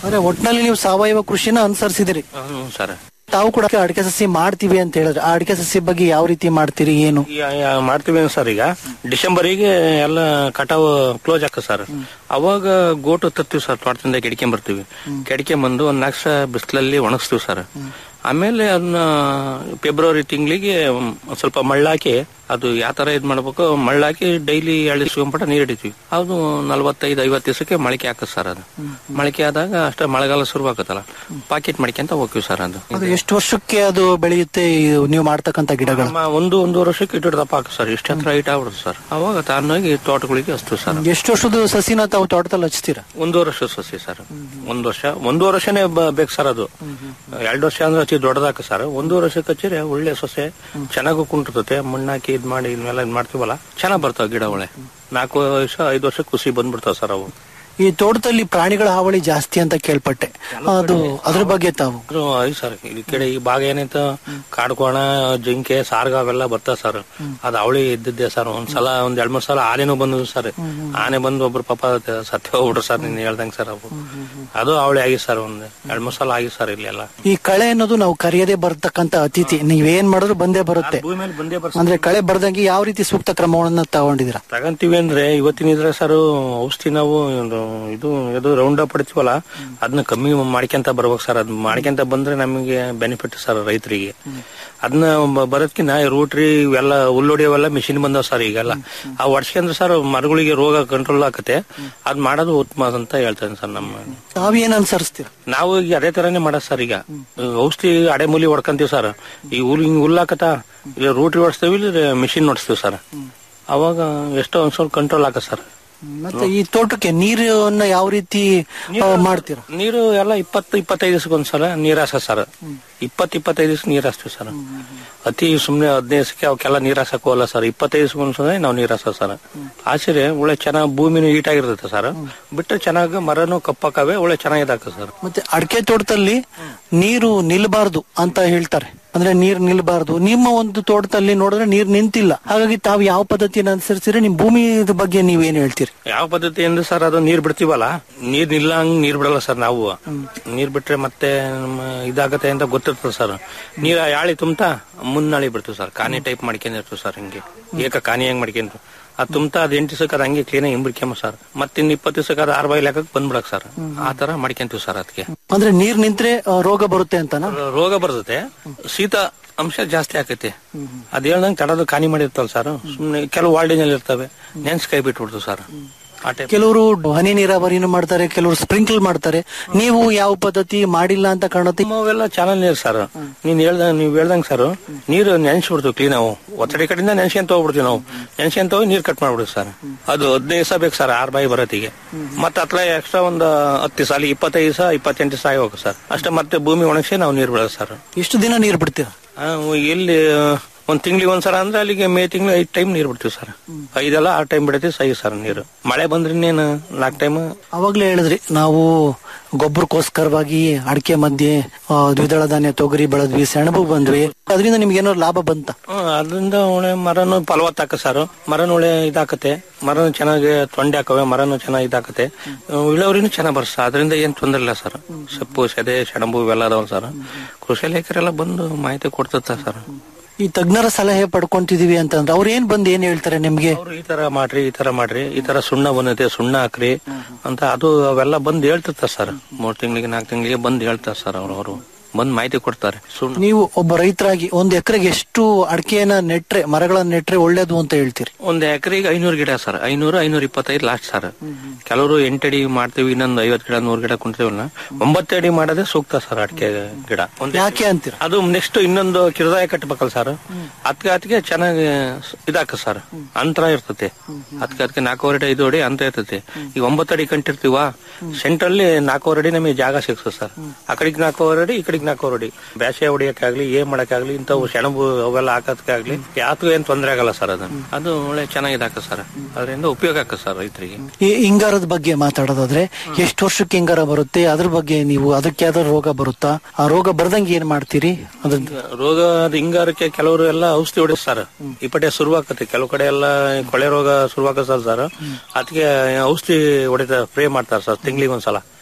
ಅಂದ್ರೆ ಒಟ್ನಲ್ಲಿ ನೀವು ಸಾವಯವ ಕೃಷಿನ ಅನುಸರಿಸಿದಿರಿ ಹ್ಞೂ ಸರ್ ತಾವು ಕೂಡ ಅಡಿಕೆ ಸಸಿ ಮಾಡ್ತೀವಿ ಅಂತ ಹೇಳಿದ್ರೆ ಆ ಅಡಿಕೆ ಸಸಿ ಬಗ್ಗೆ ಯಾವ ರೀತಿ ಮಾಡ್ತೀರಿ ಏನು ಯಾ- ಯಾ- ಮಾಡ್ತೀವಿ ಸರ್ ಈಗ ಡಿಸೆಂಬರಿಗೆ ಎಲ್ಲ ಕಟಾವು ಕ್ಲೋಸ್ ಆಕ ಸರ್ ಅವಾಗ ಗೋಟು ತತ್ತೀವಿ ಸರ್ ತೋಟದಿಂದ ಕೆಡ್ಕೊಂಡ್ ಬರ್ತೀವಿ ಕೆಡ್ಕೊಂಬಂದು ಒಂದ್ ನಾಲ್ಕು ಸಲ ಬಿಸಿಲಲ್ಲಿ ಒಣಗಿಸ್ತೀವಿ ಸರ್ ಆಮೇಲೆ ಅದನ್ನ ಫೆಬ್ರವರಿ ತಿಂಗಳಿಗೆ ಸ್ವಲ್ಪ ಮಳ್ಳಾಕಿ ಅದು ಯಾವ ತರ ಇದ್ ಮಾಡ್ಬೇಕು ಮಳ್ಳಾಕಿ ಡೈಲಿ ಎಳ್ಳಿ ಸಿಗಂಪಟ ನೀರ್ ಹಿಡಿತೀವಿ ಅದು ನಲ್ವತ್ತೈದು ಐವತ್ತು ದಿವಸಕ್ಕೆ ಮೊಳಕೆ ಹಾಕತ್ ಸರ್ ಅದು ಮೊಳಕೆ ಆದಾಗ ಅಷ್ಟೇ ಮಳೆಗಾಲ ಶುರು ಆಗತ್ತಲ್ಲ ಪಾಕೆಟ್ ಮಾಡ್ಕೊಂತ ಹೋಗ್ತೀವಿ ಸರ್ ಅದು ಅದು ಎಷ್ಟು ವರ್ಷಕ್ಕೆ ಅದು ಬೆಳೆಯುತ್ತೆ ಈ ನೀವು ಮಾಡ್ತಕ್ಕಂತ ಗಿಡಗಳು ನಮ್ಮ ಒಂದು ಒಂದೂವರೆ ವರ್ಷಕ್ಕೆ ಇಟ್ಟು ದಪ್ಪ ಹಾಕ ಸರ್ ಇಷ್ಟ ಹತ್ರ ಹೈಟ್ ಆಗ್ಬಿಡುತ್ತೆ ಸರ್ ಅವಾಗ ತಾನಾಗಿ ತೋಟಗಳಿಗೆ ಹಚ್ತೀವಿ ಸರ್ ಎಷ್ಟು ವರ್ಷದ ಸಸಿನ ತಾವು ತೋಟದಲ್ಲಿ ಹಚ್ತೀರಾ ಒಂದೂವರೆ ವರ್ಷ ಸಸಿ ಸರ್ ಒಂದ್ ವರ್ಷ ಒಂದೂವರೆ ವರ್ಷನೇ ಬ- ಬೇಕು ಸರ್ ಅದು ಎರಡು ವರ್ಷ ಅಂದ್ರೆ ಹಚ್ಚಿ ದೊಡ್ಡದಾಕ ಸರ್ ಒಂದೂವರೆ ವರ್ಷಕ್ಕೆ ಹಚ್ಚಿದ್ರೆ ಒಳ್ಳೆ ಸೊಸೆ ಚೆನ್ನಾಗೂ ಕುಂಟಿರ್ತತೆ ಮಣ್ಣಾಕಿ ಇದ್ ಮಾಡಿ ಇದನ್ನೆಲ್ಲ ಇದ್ ಮಾಡ್ತೀವಲ್ಲ ಚೆನ್ನಾಗ್ ಬರ್ತಾವ ಗಿಡ ಒಳ್ಳೆ ನಾಲ್ಕು ವರ್ಷ ಐದು ವರ್ಷಕ್ಕೆ ಖುಷಿ ಬಂದ್ಬಿಡ್ತಾವ ಸರ್ ಅವು ಈ ತೋಟದಲ್ಲಿ ಪ್ರಾಣಿಗಳ ಹಾವಳಿ ಜಾಸ್ತಿ ಅಂತ ಕೇಳ್ಪಟ್ಟೆ ಅದು ಅದ್ರ ಬಗ್ಗೆ ತಾವು ಆದ್ರೂ ಐದು ಸರ್ ಈ ಕಡೆ ಈ ಭಾಗ ಏನೈತ ಕಾಡ್ಕೋಣ ಜಿಂಕೆ ಸಾರ್ಗ ಅವೆಲ್ಲ ಬರ್ತಾವ ಸರ್ ಅದ್ ಅವಳಿ ಇದ್ದಿದ್ದೆ ಸರ್ ಒಂದ್ಸಲ ಒಂದ್ ಎರಡ್ ಮೂರ್ ಸಲ ಆನೆನೂ ಬಂದ್ವು ಸರ್ ಆನೆ ಬಂದು ಒಬ್ರು ಪಾಪ ಸತ್ಯ ಹೋಗ್ಬಿಟ್ರು ಸರ್ ನೀನ್ ಹೇಳ್ದಂಗ್ ಸರ್ ಅವು ಅದು ಅವಳಿ ಆಗಿ ಸರ್ ಒಂದ್ ಎರಡ್ ಮೂರ್ ಸಲ ಆಗಿ ಸರ್ ಇಲ್ಲೆಲ್ಲ ಈ ಕಳೆ ಅನ್ನೋದು ನಾವು ಕರೆಯದೆ ಬರ್ತಕ್ಕಂತ ಅತಿಥಿ ನೀವೇನ್ ಮಾಡಿದ್ರು ಬಂದೇ ಬರುತ್ತೆ ಭೂಮಿ ಮೇಲೆ ಬಂದೇ ಬರ್ಸ ಅಂದ್ರೆ ಕಳೆ ಬರ್ದಂಗೆ ಯಾವ ರೀತಿ ಸೂಕ್ತ ಕ್ರಮವನ್ನ ತಗೊಂಡಿದ್ದೀರಾ ತಗಂತೀವಿ ಅಂದ್ರೆ ಇವತ್ತಿನ ಇದ್ರೆ ಸರ್ ಔಷಧಿ ನಾವು ಒಂದು ಇದು ಇದು ರೌಂಡ್ ಅಪ್ ಪಡ್ತೀವಲ್ಲ ಅದನ್ನ ಕಮ್ಮಿ ಮಾಡ್ಕೊಂತ ಬರ್ಬೇಕು ಸರ್ ಅದ್ ಮಾಡ್ಕೊಂತ ಬಂದ್ರೆ ನಮಗೆ ಬೆನಿಫಿಟ್ ಸರ್ ರೈತರಿಗೆ ಅದನ್ನ ಬರೋದ್ಕಿನ್ನ ರೂಟ್ರಿ ಇವೆಲ್ಲ ಹುಲ್ಲೊಡಿಯವೆಲ್ಲ ಮಿಷಿನ್ ಬಂದವ ಸರ್ ಈಗೆಲ್ಲ ಆ ಹೊಡ್ಸ್ಕೊಂಡ್ರೆ ಸರ್ ಮರಗಳಿಗೆ ರೋಗ ಕಂಟ್ರೋಲ್ ಆಕತೆ ಅದ್ ಮಾಡೋದು ಉತ್ತಮ ಅಂತ ಹೇಳ್ತೇನೆ ಸರ್ ನಮ್ಮ ತಾವೇನ್ ಅನ್ಸರಿಸ್ತೀರಾ ನಾವು ಈಗ ಅದೇ ತರಾನೇ ಮಾಡೋದು ಸರ್ ಈಗ ಔಷಧಿ ಅಡೆ ಮೂಲಿ ಹೊಡ್ಕಂತೀವಿ ಸರ್ ಈ ಹುಲ್ ಹಿಂಗ್ ಹುಲ್ಲಾಕತ ಇಲ್ಲ ರೂಟ್ರಿ ಹೊಡ್ಸ್ತೀವಿ ಇಲ್ಲ ಮಿಷಿನ್ ಹೊಡ್ಸ್ತೀವಿ ಸರ್ ಅವಾಗ ಎಷ್ಟೋ ಒಂದ್ ಸ್ವಲ್ಪ ಕಂಟ್ರೋಲ್ ಆಕ ಸರ್ ಮತ್ತೆ ಈ ತೋಟಕ್ಕೆ ನೀರನ್ನ ಯಾವ ರೀತಿ ಆ, ಮಾಡ್ತೀರಾ ನೀರು ಎಲ್ಲ ಇಪ್ಪತ್ತು ಇಪ್ಪತ್ತೈದು ದಿವಸಕ್ಕೆ ಒಂದ್ಸಲ ನೀರ್ ಹಾಸ ಸರ್ ಇಪ್ಪತ್ತು ಇಪ್ಪತ್ತೈದು ದಿವಸ ನೀರ್ ಹಾಸ್ತೀವಿ ಸರ್ ಅತಿ ಸುಮ್ನೆ ಹದಿನೈದು ದಿವಸಕ್ಕೆ ಅವಕ್ಕೆಲ್ಲ ನೀರ್ ಹಾಸಕ್ ಹೋಗಲ್ಲ ಸರ್ ಇಪ್ಪತ್ತೈದು ದಿವಸಕ್ಕೆ ಒಂದ್ಸಲ ನಾವು ನೀರ್ ಹಾಸ ಸರ್ ಆಸಿರೆ ಒಳ್ಳೆ ಚೆನ್ನಾಗಿ ಭೂಮಿನೂ ಹೀಟ್ ಆಗಿರ್ತದೆ ಸರ್ ಬಿಟ್ಟರೆ ಚೆನ್ನಾಗಿ ಮರನು ಕಪ್ಪಾಕವೆ ಒಳ್ಳೆ ಚೆನ್ನಾಗಿದಾಕ ಸರ್ ಮತ್ತೆ ಅಡಿಕೆ ತೋಟದಲ್ಲಿ ನೀರು ನಿಲ್ಬಾರ್ದು ಅಂತ ಹೇಳ್ತಾರೆ ಅಂದ್ರೆ ನೀರ್ ನಿಲ್ಬಾರ್ದು ನಿಮ್ಮ ಒಂದು ತೋಟದಲ್ಲಿ ನೋಡಿದ್ರೆ ನೀರ್ ನಿಂತಿಲ್ಲ ಹಾಗಾಗಿ ತಾವು ಯಾವ ಪದ್ಧತಿಯನ್ನು ಅನುಸರಿಸಿದ್ರೆ ನಿಮ್ ಭೂಮಿ ಬಗ್ಗೆ ನೀವೇನ್ ಹೇಳ್ತೀರಿ ಯಾವ ಪದ್ಧತಿ ಅಂದ್ರೆ ಸರ್ ಅದು ನೀರ್ ಬಿಡ್ತೀವಲ್ಲ ನೀರ್ ನಿಲ್ಲಂಗ್ ನೀರ್ ಬಿಡಲ್ಲ ಸರ್ ನಾವು ನೀರ್ ಬಿಟ್ರೆ ಮತ್ತೆ ನಮ್ಮ ಇದಾಗತ್ತೆ ಅಂತ ಗೊತ್ತಿರ್ತದೆ ಸರ್ ನೀರ್ ಯಾಳಿ ತುಂಬ್ತಾ ಮುನ್ನಾಳಿ ಬಿಡ್ತೀವಿ ಸರ್ ಕಾನಿ ಟೈಪ್ ಮಾಡ್ಕೊಂಡಿರ್ತೀವಿ ಸರ್ ಹಿಂಗೆ ಏಕ ಕಾನಿ ಹೆಂಗ್ ಮಾಡ್ಕೊಂಡ್ರು ಅದು ತುಂಬ್ತಾ ಅದ್ ಎಂಟು ದಿವಸಕ್ಕೆ ಅದು ಹಂಗೆ ಕ್ಲೀನ್ ಹಿಂಬಿಡ್ಕೊಂಬ ಸರ್ ಮತ್ತಿನ್ ಇಪ್ಪತ್ತು ದಿವಸಕ್ಕೆ ಅದು ಆರು ಬಾಯಿಲ್ ಹಾಕಕ್ ಬಂದ್ಬಿಡಕ್ ಸರ್ ಆ ತರ ಮಾಡ್ಕೊಂತೀವಿ ಸರ್ ಅದಕ್ಕೆ ಅಂದ್ರೆ ನೀರ್ ನಿಂತ್ರೆ ಆ, ರೋಗ ಬರುತ್ತೆ ಅಂತನಾ ರೋಗ ಬರ್ತದೆ ಶೀತ ಅಂಶ ಜಾಸ್ತಿ ಆಕೈತಿ ಅದ್ ಹೇಳ್ದಂಗೆ ತಡದು ಕಾನಿ ಮಾಡಿರ್ತಲ್ಲ ಸರ್ ಸುಮ್ನೆ ಕೆಲವು ವಾಲ್ಡಿನಲ್ಲಿ ಇರ್ತವೆ ನೆನ್ಸ್ ಕೈ ಬಿಟ್ಬಿಡ್ತು ಸರ್ ಆ ಟೈಪ್ ಕೆಲವರು ಹನಿ ನೀರಾವರಿನೂ ಮಾಡ್ತಾರೆ ಕೆಲವರು ಸ್ಪ್ರಿಂಕಲ್ ಮಾಡ್ತಾರೆ ನೀವು ಯಾವ ಪದ್ಧತಿ ಮಾಡಿಲ್ಲ ಅಂತ ಕಾಣುತ್ತೆ ನಮ್ಮವೆಲ್ಲ ಚಾನಲ್ ನೀರು ಸರ್ ನೀನ್ ಹೇಳ್ದ ನೀವ್ ಹೇಳ್ದಂಗ್ ಸರ್ ನೀರು ನೆನ್ಸ್ಬಿಡ್ತೀವಿ ಕ್ಲೀನ್ ನಾವು ಒತ್ತಡಿ ಕಡೆಯಿಂದ ನೆನ್ಸ್ಕೊಂತ ಹೋಗ್ಬಿಡ್ತೀವಿ ನಾವು ನೆನ್ಸ್ಕೊಂತ ಹೋಗಿ ನೀರ್ ಕಟ್ ಮಾಡ್ಬಿಡ್ತೀವಿ ಸರ್ ಅದು ಹದಿನೈದು ದಿವಸ ಬೇಕು ಸರ್ ಆರ್ ಬಾಯಿ ಬರೋತ್ತಿಗೆ ಮತ್ತೆ ಅತ್ಲ ಎಕ್ಸ್ಟ್ರಾ ಒಂದು ಹತ್ತು ದಿವಸ ಅಲ್ಲಿ ಇಪ್ಪತ್ತೈದು ದಿವಸ ಇಪ್ಪತ್ತೆಂಟು ದಿವಸ ಆಗಿ ಹೋಗ ಸರ್ ಅಷ್ಟೇ ಮತ್ತೆ ಭೂಮಿ ಒಣಗಿಸಿ ನಾವು ನೀರು ಬಿಡೋದು ಸರ್ ಎಷ್ಟು ದಿನ ನೀರ್ ಬಿಡ್ತೀರಾ ಆ, ಎಲ್ಲಿ ಒಂದ್ ತಿಂಗಳಿಗೆ ಒಂದ್ಸಲ ಅಂದ್ರೆ ಅಲ್ಲಿಗೆ ಮೇ ತಿಂಗಳು ಐದ್ ಟೈಮ್ ನೀರ್ ಬಿಡ್ತೀವಿ ಸರ್ ಐದಲ್ಲ ಆರ್ ಟೈಮ್ ಬಿಡತ್ತೀವಿ ಸೈ ಸರ್ ನೀರು ಮಳೆ ಬಂದ್ರೆ ಇನ್ನೇನು ನಾಲ್ಕು ಟೈಮ್ ಅವಾಗ್ಲೇ ಹೇಳಿದ್ರಿ ನಾವು ಗೊಬ್ಬರಕ್ಕೋಸ್ಕರವಾಗಿ ಅಡಿಕೆ ಮಧ್ಯೆ ಆ, ದ್ವಿದಳ ಧಾನ್ಯ ತೊಗರಿ ಬೆಳೆದ್ವಿ ಸೆಣಬು ಬಂದ್ವಿ ಅದರಿಂದ ನಿಮ್ಗೆ ಏನೋ ಲಾಭ ಬಂತ ಹ್ಮ್, ಅದರಿಂದ ಒಳ್ಳೆ ಮರನು ಫಲವತ್ತಾಕ ಸರ್ ಮರನು ಒಳ್ಳೆ ಇದಾಕತೆ ಮರನು ಚೆನ್ನಾಗಿ ತೊಂಡೆ ಹಾಕವೆ ಮರನು ಚೆನ್ನಾಗಿ ಇದಾಕತೆ ಹ್ಮ್, ಇಳುವರಿನೂ ಚೆನ್ನಾಗಿ ಬರ್ಸ ಅದರಿಂದ ಏನ್ ತೊಂದ್ರೆ ಇಲ್ಲ ಸರ್ ಸೊಪ್ಪು ಸೆದೆ ಸೆಣಬು ಇವೆಲ್ಲ ಅದಾವ ಸರ್ ಕೃಷಿ ಲೇಖರೆಲ್ಲ ಬಂದು ಮಾಹಿತಿ ಕೊಡ್ತತ್ತ ಸರ್ ಈ ತಜ್ಞರ ಸಲಹೆ ಪಡ್ಕೊಂತಿದೀವಿ ಅಂತಂದ್ರೆ ಅವ್ರು ಏನ್ ಬಂದು ಏನ್ ಹೇಳ್ತಾರೆ ನಿಮ್ಗೆ ಅವ್ರು ಈ ತರ ಮಾಡ್ರಿ ಈ ತರ ಮಾಡ್ರಿ ಈ ತರ ಸುಣ್ಣ ಬಂದೈತೆ ಸುಣ್ಣ ಹಾಕ್ರಿ ಅಂತ ಅದು ಅವೆಲ್ಲ ಬಂದ್ ಹೇಳ್ತಿರ್ತಾರ ಸರ್ ಮೂರ್ ತಿಂಗಳಿಗೆ ನಾಲ್ಕು ತಿಂಗಳಿಗೆ ಬಂದ್ ಹೇಳ್ತಾರ ಸರ್ ಅವ್ರು ಅವರು ಬಂದ್ ಮಾಹಿತಿ ಕೊಡ್ತಾರೆ ಸುಣ್ಣ ನೀವು ಒಬ್ಬ ರೈತರಾಗಿ ಒಂದ್ ಎಕರೆಗೆ ಎಷ್ಟು ಅಡಿಕೆಯನ್ನ ನೆಟ್ರೆ ಮರಗಳನ್ನ ನೆಟ್ರೆ ಒಳ್ಳೇದು ಅಂತ ಹೇಳ್ತೀರಿ ಒಂದ್ ಎಕರೆಗೆ ಐನೂರು ಗಿಡ ಸರ್ ಐನೂರು ಐನೂರ ಇಪ್ಪತ್ತೈದು ಲಾಸ್ಟ್ ಸರ್ ಕೆಲವರು ಎಂಟಡಿ ಮಾಡ್ತೀವಿ ಇನ್ನೊಂದು ಐವತ್ ಗಿಡ ನೂರ್ ಗಿಡ ಕುಂತೀವಲ್ಲ ಒಂಬತ್ತು ಅಡಿ ಮಾಡೋದೇ ಸೂಕ್ತ ಸರ್ ಅಡಿಕೆ ಗಿಡ ಒಂದ್ ಯಾಕೆ ಅಂತೀರ ಅದು ನೆಕ್ಸ್ಟ್ ಇನ್ನೊಂದು ಕಿರದಾಯ ಕಟ್ಟಬೇಕಲ್ಲ ಸರ್ ಅದಕ್ಕೆ ಅದಕ್ಕೆ ಚೆನ್ನಾಗಿ ಇದಾಕ ಸರ್ ಅಂತರ ಇರ್ತತೆ ಅದಕ್ಕೆ ಅದಕ್ಕೆ ನಾಲ್ಕೂವರೆ ಅಡಿ ಐದು ಅಡಿ ಅಂತ ಇರ್ತೈತಿ ಈಗ ಒಂಬತ್ತು ಅಡಿ ಕಂಟಿರ್ತೀವ ಸೆಂಟ್ರಲ್ಲಿ ನಾಲ್ಕೂವರೆ ಅಡಿ ನಮಗೆ ಜಾಗ ಸಿಗ್ತದೆ ಸರ್ ಆ ಕಡೆಗೆ ನಾಲ್ಕೂವರೆ ಅಡಿ ಈ ಕಡೆಗೆ ನಾಲ್ಕೂವರೆ ಅಡಿ ಬ್ಯಾಸೆ ಹೊಡಿಯಕ್ಕಾಗ್ಲಿ ಏನ್ ಮಾಡಕ್ಕಾಗ್ಲಿ ಇಂಥವು ಸೆಣಬು ಅವೆಲ್ಲ ಹಾಕೋದಕ್ಕಾಗ್ಲಿ ಯಾತಕ್ಕೂ ಏನ್ ತೊಂದರೆ ಆಗಲ್ಲ ಸರ್ ಅದನ್ನ ಅದು ಒಳ್ಳೆ ಚೆನ್ನಾಗಿದಾಕ ಸರ್ ಅದರಿಂದ ಉಪಯೋಗ ಆಕ ಸರ್ ರೈತರಿಗೆ ಈ ಹಿಂಗಾರದ ಬಗ್ಗೆ ಮಾತಾಡೋದಾದ್ರೆ ಎಷ್ಟು ವರ್ಷಕ್ಕೆ ಹಿಂಗಾರ ಬರುತ್ತೆ ಅದ್ರ ಬಗ್ಗೆ ನೀವು ಅದಕ್ಕೆ ಯಾವ್ದಾದ್ರು ರೋಗ ಬರುತ್ತಾ ಆ ರೋಗ ಬರ್ದಂಗೆ ಏನ್ ಮಾಡ್ತೀರಿ ಅದ್ರ ರೋಗ ಅದು ಹಿಂಗಾರಕ್ಕೆ ಕೆಲವರು ಎಲ್ಲ ಔಷಧಿ ಹೊಡಿಸ್ತಾರ ಈ ಪಟೆ ಶುರುವಾಕತ್ತೆ ಕೆಲವು ಕಡೆ ಎಲ್ಲ ಕೊಳೆ ರೋಗ ಶುರುವಾಕತ್ತಲ್ಲ ಸರ್ ಅದಕ್ಕೆ ಔಷಧಿ ಹೊಡಿತ ಸ್ಪ್ರೇ ಮಾಡ್ತಾರ ಸರ್ ತಿಂಗಳಿಗೆ ಒಂದ್ಸಲ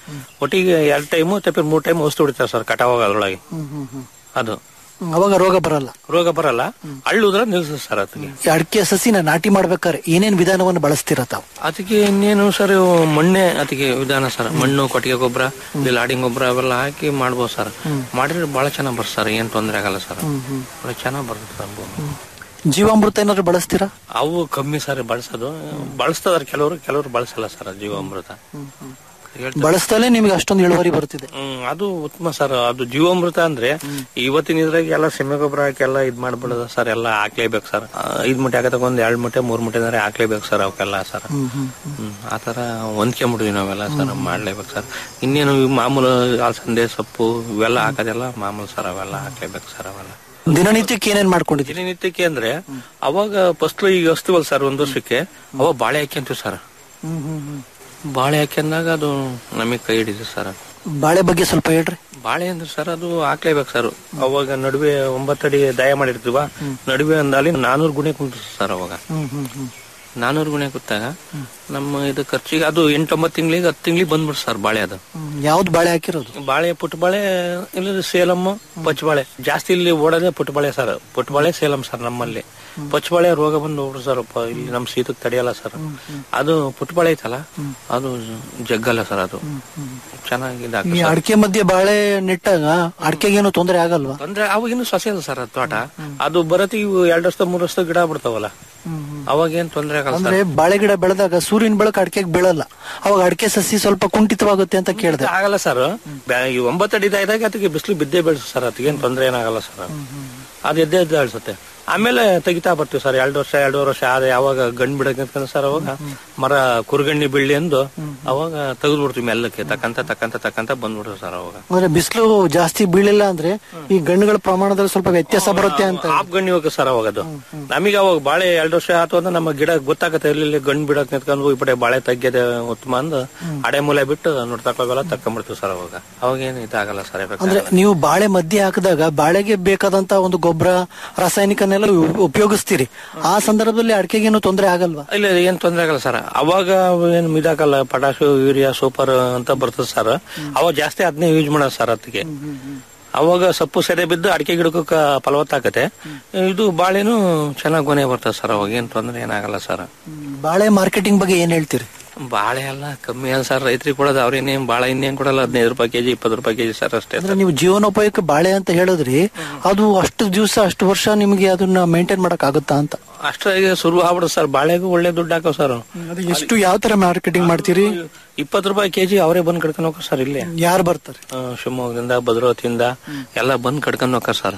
ಒಟ್ಟಿಗೆ ಎರಡು ಟೈಮು ತಪ್ಪಿ ಮೂರ್ ಟೈಮ್ ಔಷಧಿ ಹೊಡಿತಾರೆ ಸರ್ ಕಟಾವಾಗ ಅದ್ರೊಳಗೆ ಅದು ಹ್ಮ್, ಅವಾಗ ರೋಗ ಬರಲ್ಲ ರೋಗ ಬರಲ್ಲ ಹಳ್ಳುದ್ರ ನಿಲ್ಸ ಸರ್ ಅದಕ್ಕೆ ಈ ಅಡಿಕೆ ಸಸಿನ ನಾಟಿ ಮಾಡ್ಬೇಕಾದ್ರೆ ಏನೇನ್ ವಿಧಾನವನ್ನು ಬಳಸ್ತೀರ ತಾವು ಅದಕ್ಕೆ ಇನ್ನೇನು ಸರ್ ಇವು ಮಣ್ಣೆ ಅದಕ್ಕೆ ವಿಧಾನ ಸರ್ ಮಣ್ಣು ಕೊಟ್ಟಿಗೆ ಗೊಬ್ಬರ ಇಲ್ಲ ಲಾಡಿಂಗ್ ಗೊಬ್ಬರ ಅವೆಲ್ಲ ಹಾಕಿ ಮಾಡ್ಬೋದು ಸರ್ ಮಾಡಿದ್ರೆ ಬಹಳ ಚೆನ್ನಾಗ್ ಬರ್ತದೆ ಸರ್ ಏನ್ ತೊಂದರೆ ಆಗಲ್ಲ ಸರ್ ಬಹಳ ಚೆನ್ನಾಗ್ ಬರ್ತದೆ ಸರ್ ಭೂಮಿ. ಜೀವಾಮೃತ ಏನಾದ್ರು ಬಳಸ್ತೀರಾ ಅವು ಕಮ್ಮಿ ಸರ್ ಬಳಸೋದು ಬಳಸ್ತದಾರ ಕೆಲವರು ಕೆಲವರು ಬಳಸಲ್ಲ ಸರ್ ಜೀವಾಮೃತ ಹೇಳ್ತಾರೆ. ಬಳಸ್ದಲೇ ನಿಮ್ಗೆ ಅಷ್ಟೊಂದು ಇಳುವರಿ ಬರ್ತಿದೆ ಹ್ಮ್ ಅದು ಉತ್ತಮ ಸರ್ ಅದು ಜೀವಾಮೃತ ಅಂದ್ರೆ ಇವತ್ತಿನ ಇದ್ರಾಗ ಎಲ್ಲ ಸೆಮೆ ಗೊಬ್ಬರ ಹಾಕಿ ಎಲ್ಲ ಇದ್ ಮಾಡ್ಬಿಡೋದು ಸರ್ ಎಲ್ಲ ಹಾಕ್ಲೇಬೇಕು ಸರ್ ಆ, ಐದ್ ಮೂಟೆ ಆಗತಕ್ಕ ಒಂದ್ ಎರಡ್ ಮೂಟೆ ಮೂರ್ ಮೂಟೆ ಅಂದ್ರೆ ಹಾಕ್ಲೇಬೇಕು ಸರ್ ಅವಕ್ಕೆಲ್ಲ ಸರ್ ಹ್ಮ್ ಆತರ ಹೊಂದ್ಕೊಂಬಿಡ್ವಿ ನಾವೆಲ್ಲ ಸರ್ ಮಾಡ್ಲೇಬೇಕು ಸರ್ ಇನ್ನೇನು ಇವ್ ಮಾಮೂಲು ಅಲಸಂದೆ ಸೊಪ್ಪು ಇವೆಲ್ಲ ಹಾಕೋದೆಲ್ಲ ಮಾಮೂಲು ಸರ್ ಅವೆಲ್ಲ ಹಾಕ್ಲೇಬೇಕು ಸರ್ ಅವೆಲ್ಲ ದಿನನಿತ್ಯಕ್ಕೆ ಏನೇನ್ ಮಾಡ್ಕೊಂಡಿದ್ದೀರಿ ದಿನನಿತ್ಯಕ್ಕೆ ಅಂದ್ರೆ ಅವಾಗ ಫಸ್ಟ್ ಈಗ ಹಚ್ತೀವಲ್ಲ ಸರ್ ಒಂದ್ ವರ್ಷಕ್ಕೆ ಅವಾಗ ಬಾಳೆ ಹಾಕ್ಯಂತೀವಿ ಸರ್ ಬಾಳೆ ಹಾಕ್ಯಂದಾಗ ಅದು ನಮಗೆ ಕೈ ಹಿಡಿದು ಸರ್ ಬಾಳೆ ಬಗ್ಗೆ ಸ್ವಲ್ಪ ಹೇಳ್ರಿ ಬಾಳೆ ಅಂದ್ರೆ ಸರ್ ಅದು ಹಾಕ್ಲೇಬೇಕು ಸರ್ ಅವಾಗ ನಡುವೆ ಒಂಬತ್ತಡಿ ದಯ ಮಾಡಿರ್ತೀವ ನಡುವೆ ಅಂದಲ್ಲಿ ನಾನೂರು ಗುಣೆ ಕುಂತ ಸರ್ ಅವಾಗ ನಾನೂರು ಗುಣೆ ಕೂತಾಗ ನಮ್ಮ ಇದು ಖರ್ಚಿಗೆ ಅದು ಎಂಟೊಂಬತ್ತು ತಿಂಗಳಿಗೆ ಹತ್ತು ತಿಂಗಳಿಗೆ ಬಂದ್ಬಿಡ್ತು ಸರ್ ಬಾಳೆ ಅದು ಯಾವ್ದು ಬಾಳೆ ಹಾಕಿರೋದು ಬಾಳೆ ಪುಟ್ಟ ಬಾಳೆ ಇಲ್ಲ ಸೇಲಂ ಪಚ್ಚಬಾಳೆ ಜಾಸ್ತಿ ಇಲ್ಲಿ ಓಡೋದೇ ಪುಟ್ಟಬಾಳೆ ಸರ್ ಪುಟ್ಟಬಾಳೆ ಸೇಲಂ ಸರ್ ನಮ್ಮಲ್ಲಿ ಪಚ್ಚಬಾಳೆ ರೋಗ ಬಂದು ಹೋಗ್ಬಿಡು ಸರ್ ಪ- ಇಲ್ಲಿ ನಮ್ ಶೀತಕ್ಕೆ ತಡೆಯಲ್ಲ ಸರ್ ಅದು ಪುಟ್ಟಬಾಳೆ ಐತಲ್ಲ ಅದು ಜಗ್ಗಲ್ಲ ಸರ್ ಅದು ಚೆನ್ನಾಗಿ ಈ ಇದಾಗ್ತದೆ ಸರ್. ಅಡಿಕೆ ಮಧ್ಯೆ ಬಾಳೆ ನೆಟ್ಟಾಗ ಅಡಿಕೆಗೇನು ತೊಂದರೆ ಆಗಲ್ವಾ ಅಂದ್ರೆ ಅವಾಗ ಇನ್ನು ಸೊಸೆ ಅದ ಸರ್ ಅದು ತೋಟ ಅದು ಬರತಿ ಇವು ಎರಡ್ ವರ್ಷ ಮೂರ್ ವರ್ಷ ಗಿಡ ಬಿಡ್ತಾವಲ್ಲ ಅವಾಗ ಏನ್ ತೊಂದ್ರೆ ಆಗಲ್ಲ ಅಂದ್ರೆ ಸರ್ ಬಾಳೆ ಗಿಡ ಬೆಳೆದಾಗ ಸೂರ್ಯನ ಬೆಳಕು ಅಡಿಕೆಗೆ ಬೀಳಲ್ಲ ಅವಾಗ ಅಡಿಕೆ ಸಸಿ ಸ್ವಲ್ಪ ಕುಂಠಿತವಾಗುತ್ತೆ ಅಂತ ಕೇಳಿದೆ ಆಗಲ್ಲ ಸರ್ ಬ್ಯಾ- ಈ ಒಂಬತ್ತು ಅಡಿ ಇದ್ದಾಗ ಅದಕ್ಕೆ ಬಿಸಿಲು ಬಿದ್ದೇ ಬೆಳೆಸ ಸರ್ ಅದಕ್ಕೆ ಏನ್ ತೊಂದ್ರೆ ಏನಾಗಲ್ಲ ಸರ್ ಅದು ಎದ್ದೇ ಎದ್ದೇ ಅಳ್ಸುತ್ತೆ ಆಮೇಲೆ ತೆಗಿತಾ ಬರ್ತೀವಿ ಸರ್ ಎರಡು ವರ್ಷ ಎರಡೂವರೆ ವರ್ಷ ಆದ ಯಾವಾಗ ಗಂಡು ಬಿಡಕ್ಕೆ ಸರ್ ಅವಾಗ ಮರ ಕುರುಗಣ್ಣಿ ಬೀಳಿ ಎಂದು ಅವಾಗ ತೆಗೆದು ಬಿಡ್ತೀವಿ ಮೆಲ್ಲಕ್ಕೆ ತಕ್ಕಂತ ತಕ್ಕಂತ ತಕ್ಕಂತ ಬಂದ್ಬಿಡ್ತೀವಿ ಸರ್ ಅವಾಗ ಅಂದ್ರೆ ಬಿಸಿಲು ಜಾಸ್ತಿ ಬೀಳಿಲ್ಲ ಅಂದ್ರೆ ಈ ಗಣ್ಣುಗಳ ಪ್ರಮಾಣದಲ್ಲಿ ಸ್ವಲ್ಪ ವ್ಯತ್ಯಾಸ ಬರುತ್ತೆ ಅಂತ ಆಪ್ ಗಣ್ಣಿ ಹೋಗ ಸರ್ ಅವಾಗ ಅದು ನಮಗೆ ಅವಾಗ ಬಾಳೆ ಎರಡು ವರ್ಷ ಆತು ಅಂದ್ರೆ ನಮ್ಮ ಗಿಡ ಗೊತ್ತಾಗತ್ತೆ ಇಲ್ಲಿ ಗಂಡು ಬಿಡಕ್ ನಿಂತ್ಕೊಂಡು ಈ ಪಡೆ ಬಾಳೆ ತೆಗ್ಯದೆ ಉತ್ತಮ ಅಂದು ಅಡೆ ಮೂಲೆ ಬಿಟ್ಟು ನೋಡ್ತಕ್ಕಾಗಲ್ಲ ತಕೊಂಡ್ಬಿಡ್ತೀವಿ ಸರ್ ಅವಾಗ ಅವಾಗ ಏನು ಇದಾಗಲ್ಲ ಸರ್ effect ಅಂದ್ರೆ ಆಗಲ್ಲ. ನೀವು ಬಾಳೆ ಮಧ್ಯೆ ಹಾಕಿದಾಗ ಬಾಳೆಗೆ ಬೇಕಾದಂತ ಒಂದು ಗೊಬ್ಬರ ರಾಸಾಯನಿಕನೆಲ್ಲ ಉ- ಉಪಯೋಗಿಸ್ತೀರಿ ಆ ಸಂದರ್ಭದಲ್ಲಿ ಅಡಿಕೆಗೇನು ತೊಂದರೆ ಆಗಲ್ವಾ ಇಲ್ಲ ಏನ್ ತೊಂದ್ರೆ ಆಗಲ್ಲ ಸರ್ ಅವಾಗ ಏನ್ ಇದಾಗಲ್ಲ ಪಟಾಶು ಯೂರಿಯಾ ಸೂಪರ್ ಅಂತ ಬರ್ತದೆ ಸರ್ ಅವಾಗ ಜಾಸ್ತಿ ಅದನ್ನೇ ಯೂಸ್ ಮಾಡೋದು ಸರ್ ಅದಕ್ಕೆ ಅವಾಗ ಸೊಪ್ಪು ಸೆರೆ ಬಿದ್ದು ಅಡಿಕೆ ಗಿಡಕ್ಕೆ ಫಲವತ್ತಾಗತ್ತೆ ಇದು ಬಾಳೆನು ಚೆನ್ನಾಗಿ ಗೊನೆ ಬರ್ತದೆ ಸರ್ ಅವಾಗ ಏನ್ ತೊಂದ್ರೆ ಏನಾಗಲ್ಲ ಸರ್ ಬಾಳೆ ಮಾರ್ಕೆಟಿಂಗ್ ಬಗ್ಗೆ ಏನ್ ಹೇಳ್ತೀರಿ ಬಾಳೆ ಎಲ್ಲ ಕಮ್ಮಿ ಅಲ್ಲ ಸರ್ ರೈತರಿಗೆ ಕೊಡೋದು ಅವ್ರೇನೇನ್ ಬಾಳೆ ಇನ್ನೇನ್ ಕೊಡಲ್ಲ ಹದಿನೈದು ರೂಪಾಯಿ ಕೆಜಿ ಇಪ್ಪತ್ತು ರೂಪಾಯಿ ಕೆಜಿ ಸರ್ ಅಷ್ಟೇ ಅಂದ್ರೆ ನೀವು ಜೀವನೋಪಾಯಕ್ಕೆ ಬಾಳೆ ಅಂತ ಹೇಳಿದ್ರಿ ಅದು ಅಷ್ಟು ದಿವಸ ಅಷ್ಟು ವರ್ಷ ನಿಮಗೆ ಅದನ್ನ ಮೇಂಟೈನ್ ಮಾಡಕ್ ಆಗುತ್ತಾ ಅಂತ ಅಷ್ಟಾಗಿ ಶುರು ಆಗ್ಬಿಡುತ್ತೆ ಸರ್ ಬಾಳೆಗೂ ಒಳ್ಳೆ ದುಡ್ಡು ಹಾಕೋ ಸರ್ ಅದು ಎಷ್ಟು ಯಾವ ತರ ಮಾರ್ಕೆಟಿಂಗ್ ಮಾಡ್ತೀರಿ ಇಪ್ಪತ್ತು ರೂಪಾಯಿ ಕೆಜಿ ಅವರೇ ಬಂದ್ ಕಡ್ಕೊಂಡು ಹೋಗ್ತಾರೆ ಸರ್ ಇಲ್ಲೇ ಯಾರು ಬರ್ತಾರೆ ಆ, ಶಿವಮೊಗ್ಗದಿಂದ ಭದ್ರಾವತಿಯಿಂದ ಎಲ್ಲ ಬಂದ್ ಕಡ್ಕೊಂಡು ಹೋಗ್ತಾರೆ ಸರ್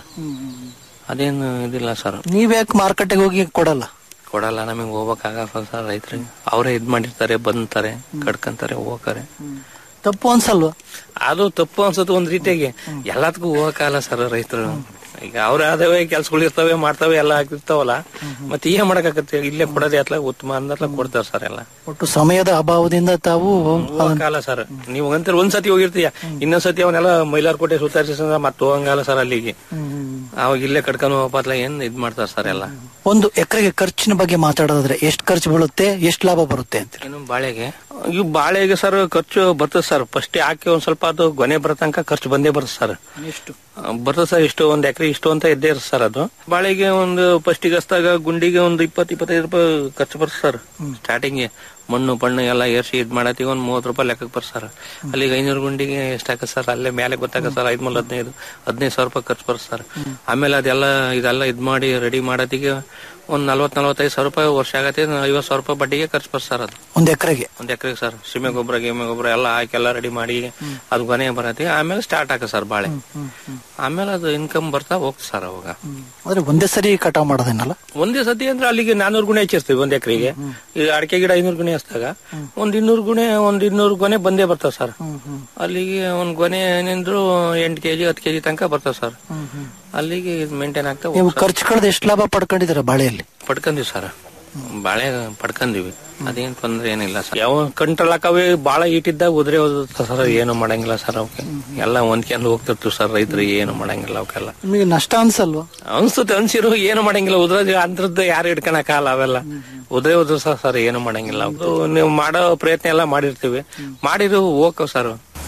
ಅದೇನು ಇದಿಲ್ಲ ಸರ್ ನೀವ್ಯಾಕೆ ಮಾರ್ಕೆಟ್ಗೆ ಹೋಗಿ ಕೊಡಲ್ಲ ಕೊಡಲ್ಲ ನಮಗೆ ಹೋಗ್ಬೇಕಾಗಲ್ಲ ಸರ್ ರೈತರಿಗೆ ಅವರೇ ಇದ್ ಮಾಡಿರ್ತಾರೆ ಬಂತಾರೆ ಕಡ್ಕಂತಾರೆ ಹೋಗ್ತಾರೆ ತಪ್ಪು ಅನ್ಸಲ್ವಾ ಅದು ತಪ್ಪು ಅನ್ಸುತ್ತೆ ಒಂದ್ ರೀತಿಯಾಗಿ ಎಲ್ಲದಕ್ಕೂ ಹೋಗಕ್ಕಾಗಲ್ಲ ಸರ್ ರೈತರು ಈಗ ಅವ್ರ ಅದೇ ಕೆಲ್ಸಗಳು ಇರ್ತವೆ ಮಾಡ್ತವೆ ಎಲ್ಲ ಆಗಿರ್ತಾವಲ್ಲ ಮತ್ತೆ ಏನ್ ಮಾಡಕ್ಕಾಗತ್ತೆ ಇಲ್ಲೇ ಕೊಡೋದೇ ಅತ್ಲ ಉತ್ತಮ ಅಂದತ್ಲ ಕೊಡ್ತಾರೆ ಸರ್ ಎಲ್ಲ ಒಟ್ಟು ಸಮಯದ ಅಭಾವದಿಂದ ತಾವು ಹೋಗಕ್ಕಾಗಲ್ಲ ಸರ್ ನೀವು ಅಂತೀರ ಒಂದ್ ಸತಿ ಹೋಗಿರ್ತೀಯ ಇನ್ನೊಂದ್ ಸತಿ ಅವನ್ನೆಲ್ಲ ಮೈಲಾರ್ಕೋಟೆ ಸುತ್ತಾರಿಸಿ ಮತ್ತೆ ಹೋಗಂಗಲ್ಲ ಸರ್ ಅಲ್ಲಿಗೆ ಅವಾಗ ಇಲ್ಲೇ ಕಡ್ಕೊಂಡು ಹೋಗಪ್ಪ ಏನ್ ಇದ್ ಮಾಡ್ತಾರೆ ಸರ್ ಎಲ್ಲ ಒಂದು ಎಕರೆಗೆ ಖರ್ಚಿನ ಬಗ್ಗೆ ಮಾತಾಡೋದಾದ್ರೆ ಎಷ್ಟು ಖರ್ಚು ಬೀಳುತ್ತೆ ಎಷ್ಟು ಲಾಭ ಬರುತ್ತೆ ಅಂತ ಇನ್ನು ಬಾಳೆಗೆ ಇವು ಬಾಳೆಗೆ ಸರ್ ಖರ್ಚು ಬರ್ತದೆ ಸರ್ ಫಸ್ಟ್ ಹಾಕಿ ಒಂದ್ ಸ್ವಲ್ಪ ಅದು ಗೊನೆ ಬರೋ ತನಕ ಖರ್ಚು ಬಂದೇ ಬರುತ್ತೆ ಸರ್ ಎಷ್ಟು ಬರ್ತದೆ ಸರ್ ಇಷ್ಟು ಒಂದ್ ಎಕರೆ ಇಷ್ಟು ಅಂತ ಇದ್ದೇ ಇರುತ್ತೆ ಸರ್ ಅದು ಬಾಳೆಗೆ ಒಂದು ಫಸ್ಟಿಗೆ ಹಚ್ದಾಗ ಗುಂಡಿಗೆ ಒಂದು ಇಪ್ಪತ್ತು ಇಪ್ಪತ್ತೈದು ರೂಪಾಯಿ ಖರ್ಚು ಬರ್ತದೆ ಸರ್ ಸ್ಟಾರ್ಟಿಂಗ್ ಮಣ್ಣು ಪಣ್ಣು ಎಲ್ಲ ಏರ್ಸಿ ಇದ್ ಮಾಡತ್ತೀವಿ ಒಂದ್ ಮೂವತ್ತು ರೂಪಾಯಿ ಲೆಕ್ಕಕ್ಕೆ ಬರ್ ಸರ್ ಅಲ್ಲಿಗೆ ಐನೂರು ಗುಂಡಿಗೆ ಎಷ್ಟಾಗ ಸರ್ ಅಲ್ಲೇ ಮೇಲೆ ಗೊತ್ತಾಗ ಸರ್ ಐದ್ ಮೂಲ ಹದಿನೈದು ಹದಿನೈದು ಸಾವಿರ ರೂಪಾಯಿ ಖರ್ಚು ಬರ್ತದೆ ಸರ್ ಆಮೇಲೆ ಅದೆಲ್ಲ ಇದೆಲ್ಲ ಇದ್ ಮಾಡಿ ರೆಡಿ ಮಾಡತ್ತಿಗೆ ಒಂದ್ ನಲ್ವತ್ ನಲ್ವತ್ತೈದು ಸಾವಿರ ರೂಪಾಯಿ ವರ್ಷ ಆಗತ್ತೆ ಐವತ್ತು ಸಾವಿರ ರೂಪಾಯಿ ಬಡ್ಡಿಗೆ ಖರ್ಚು ಬರ್ತದೆ ಸರ್ ಅದು ಒಂದ್ ಎಕರೆಗೆ ಒಂದ್ ಎಕರೆಗೆ ಸರ್ ಸೀಮೆ ಗೊಬ್ಬರ ಗಿಮೆ ಗೊಬ್ಬರ ಎಲ್ಲ ಹಾಕಿ ಎಲ್ಲ ರೆಡಿ ಮಾಡಿ ಅದು ಕೊನೆ ಬರತ್ತೆ ಆಮೇಲೆ ಸ್ಟಾರ್ಟ್ ಆಗ ಸರ್ ಬಾಳೆ ಆಮೇಲೆ ಅದು ಇನ್ಕಮ್ ಬರ್ತಾ ಹೋಗ್ತದೆ ಸರ್ ಅವಾಗ ಅಂದ್ರೆ ಒಂದೇ ಸರಿ ಕಟಾವ್ ಮಾಡೋದೇನಲ್ಲ ಒಂದೇ ಸತಿ ಅಂದ್ರೆ ಅಲ್ಲಿಗೆ ನಾನೂರು ಗುಣೆ ಹಚ್ಚಿರ್ತೀವಿ ಒಂದ್ ಎಕರೆಗೆ ಈಗ ಅಡಿಕೆ ಗಿಡ ಐನೂರು ಗುಣೆ ಹಚ್ಚಿದಾಗ ಒಂದ್ ಇನ್ನೂರು ಗುಣೆ ಒಂದ್ ಇನ್ನೂರು ಗೊನೆ ಬಂದೇ ಬರ್ತದೆ ಸರ್ ಅಲ್ಲಿಗೆ ಒಂದ್ ಗೊನೆ ಏನೇಂದ್ರು ಎಂಟು ಕೆಜಿ ಹತ್ತು ಕೆಜಿ ತನಕ ಬರ್ತದೆ ಸರ್ ಅಲ್ಲಿಗೆ ಮೇಂಟೈನ್ ಆಗ್ತಾ ನೀವು ಹೋಗ್ತದೆ. ಖರ್ಚು ಕಳೆದ ಎಷ್ಟು ಲಾಭ ಪಡ್ಕೊಂಡಿದ್ದೀರಾ ಬಾಳೆಯಲ್ಲಿ ಪಡ್ಕಂದಿವಿ ಸರ್ ಬಾಳೆ ಪಡ್ಕಂದಿವಿ ಅದೇನ್ ತೊಂದ್ರೆ ಏನಿಲ್ಲ ಸರ್ ಯಾವ ಕಂಟ್ರೋಲ್ ಹಾಕವೆ ಬಾಳ ಈಟಿದ್ದಾಗ ಉದ್ರೆ ಹೋಗುತ್ತೆ ಸರ್ ಏನು ಮಾಡಂಗಿಲ್ಲ ಸರ್ ಅವಕ್ಕೆ ಎಲ್ಲ ಹೊಂದ್ಕೊಂಡು ಹೋಗ್ತಿರ್ತೀವಿ ಸರ್ ರೈತರಿಗೆ ಏನು ಮಾಡಂಗಿಲ್ಲ ಅವಕ್ಕೆಲ್ಲ ನಿಮಗೆ ನಷ್ಟ ಅನ್ಸಲ್ವಾ ಅನ್ಸುತ್ತೆ ಅನ್ಸಿರು ಏನು ಮಾಡಂಗಿಲ್ಲ ಉದ್ರದ ಅಂದ್ರದ್ದು ಯಾರು ಹಿಡ್ಕೊಳಕಾಗಲ್ಲ ಅವೆಲ್ಲ ಉದ್ರೆ ಉದ್ರ ಸರ್ ಸರ್ ಏನು ಮಾಡಂಗಿಲ್ಲ ಅದು ನೀವು ಮಾಡೋ ಪ್ರಯತ್ನ ಎಲ್ಲ ಮಾಡಿರ್ತೀವಿ ಮಾಡಿರು ಹೋಗ್ಕವ್ ಸರ್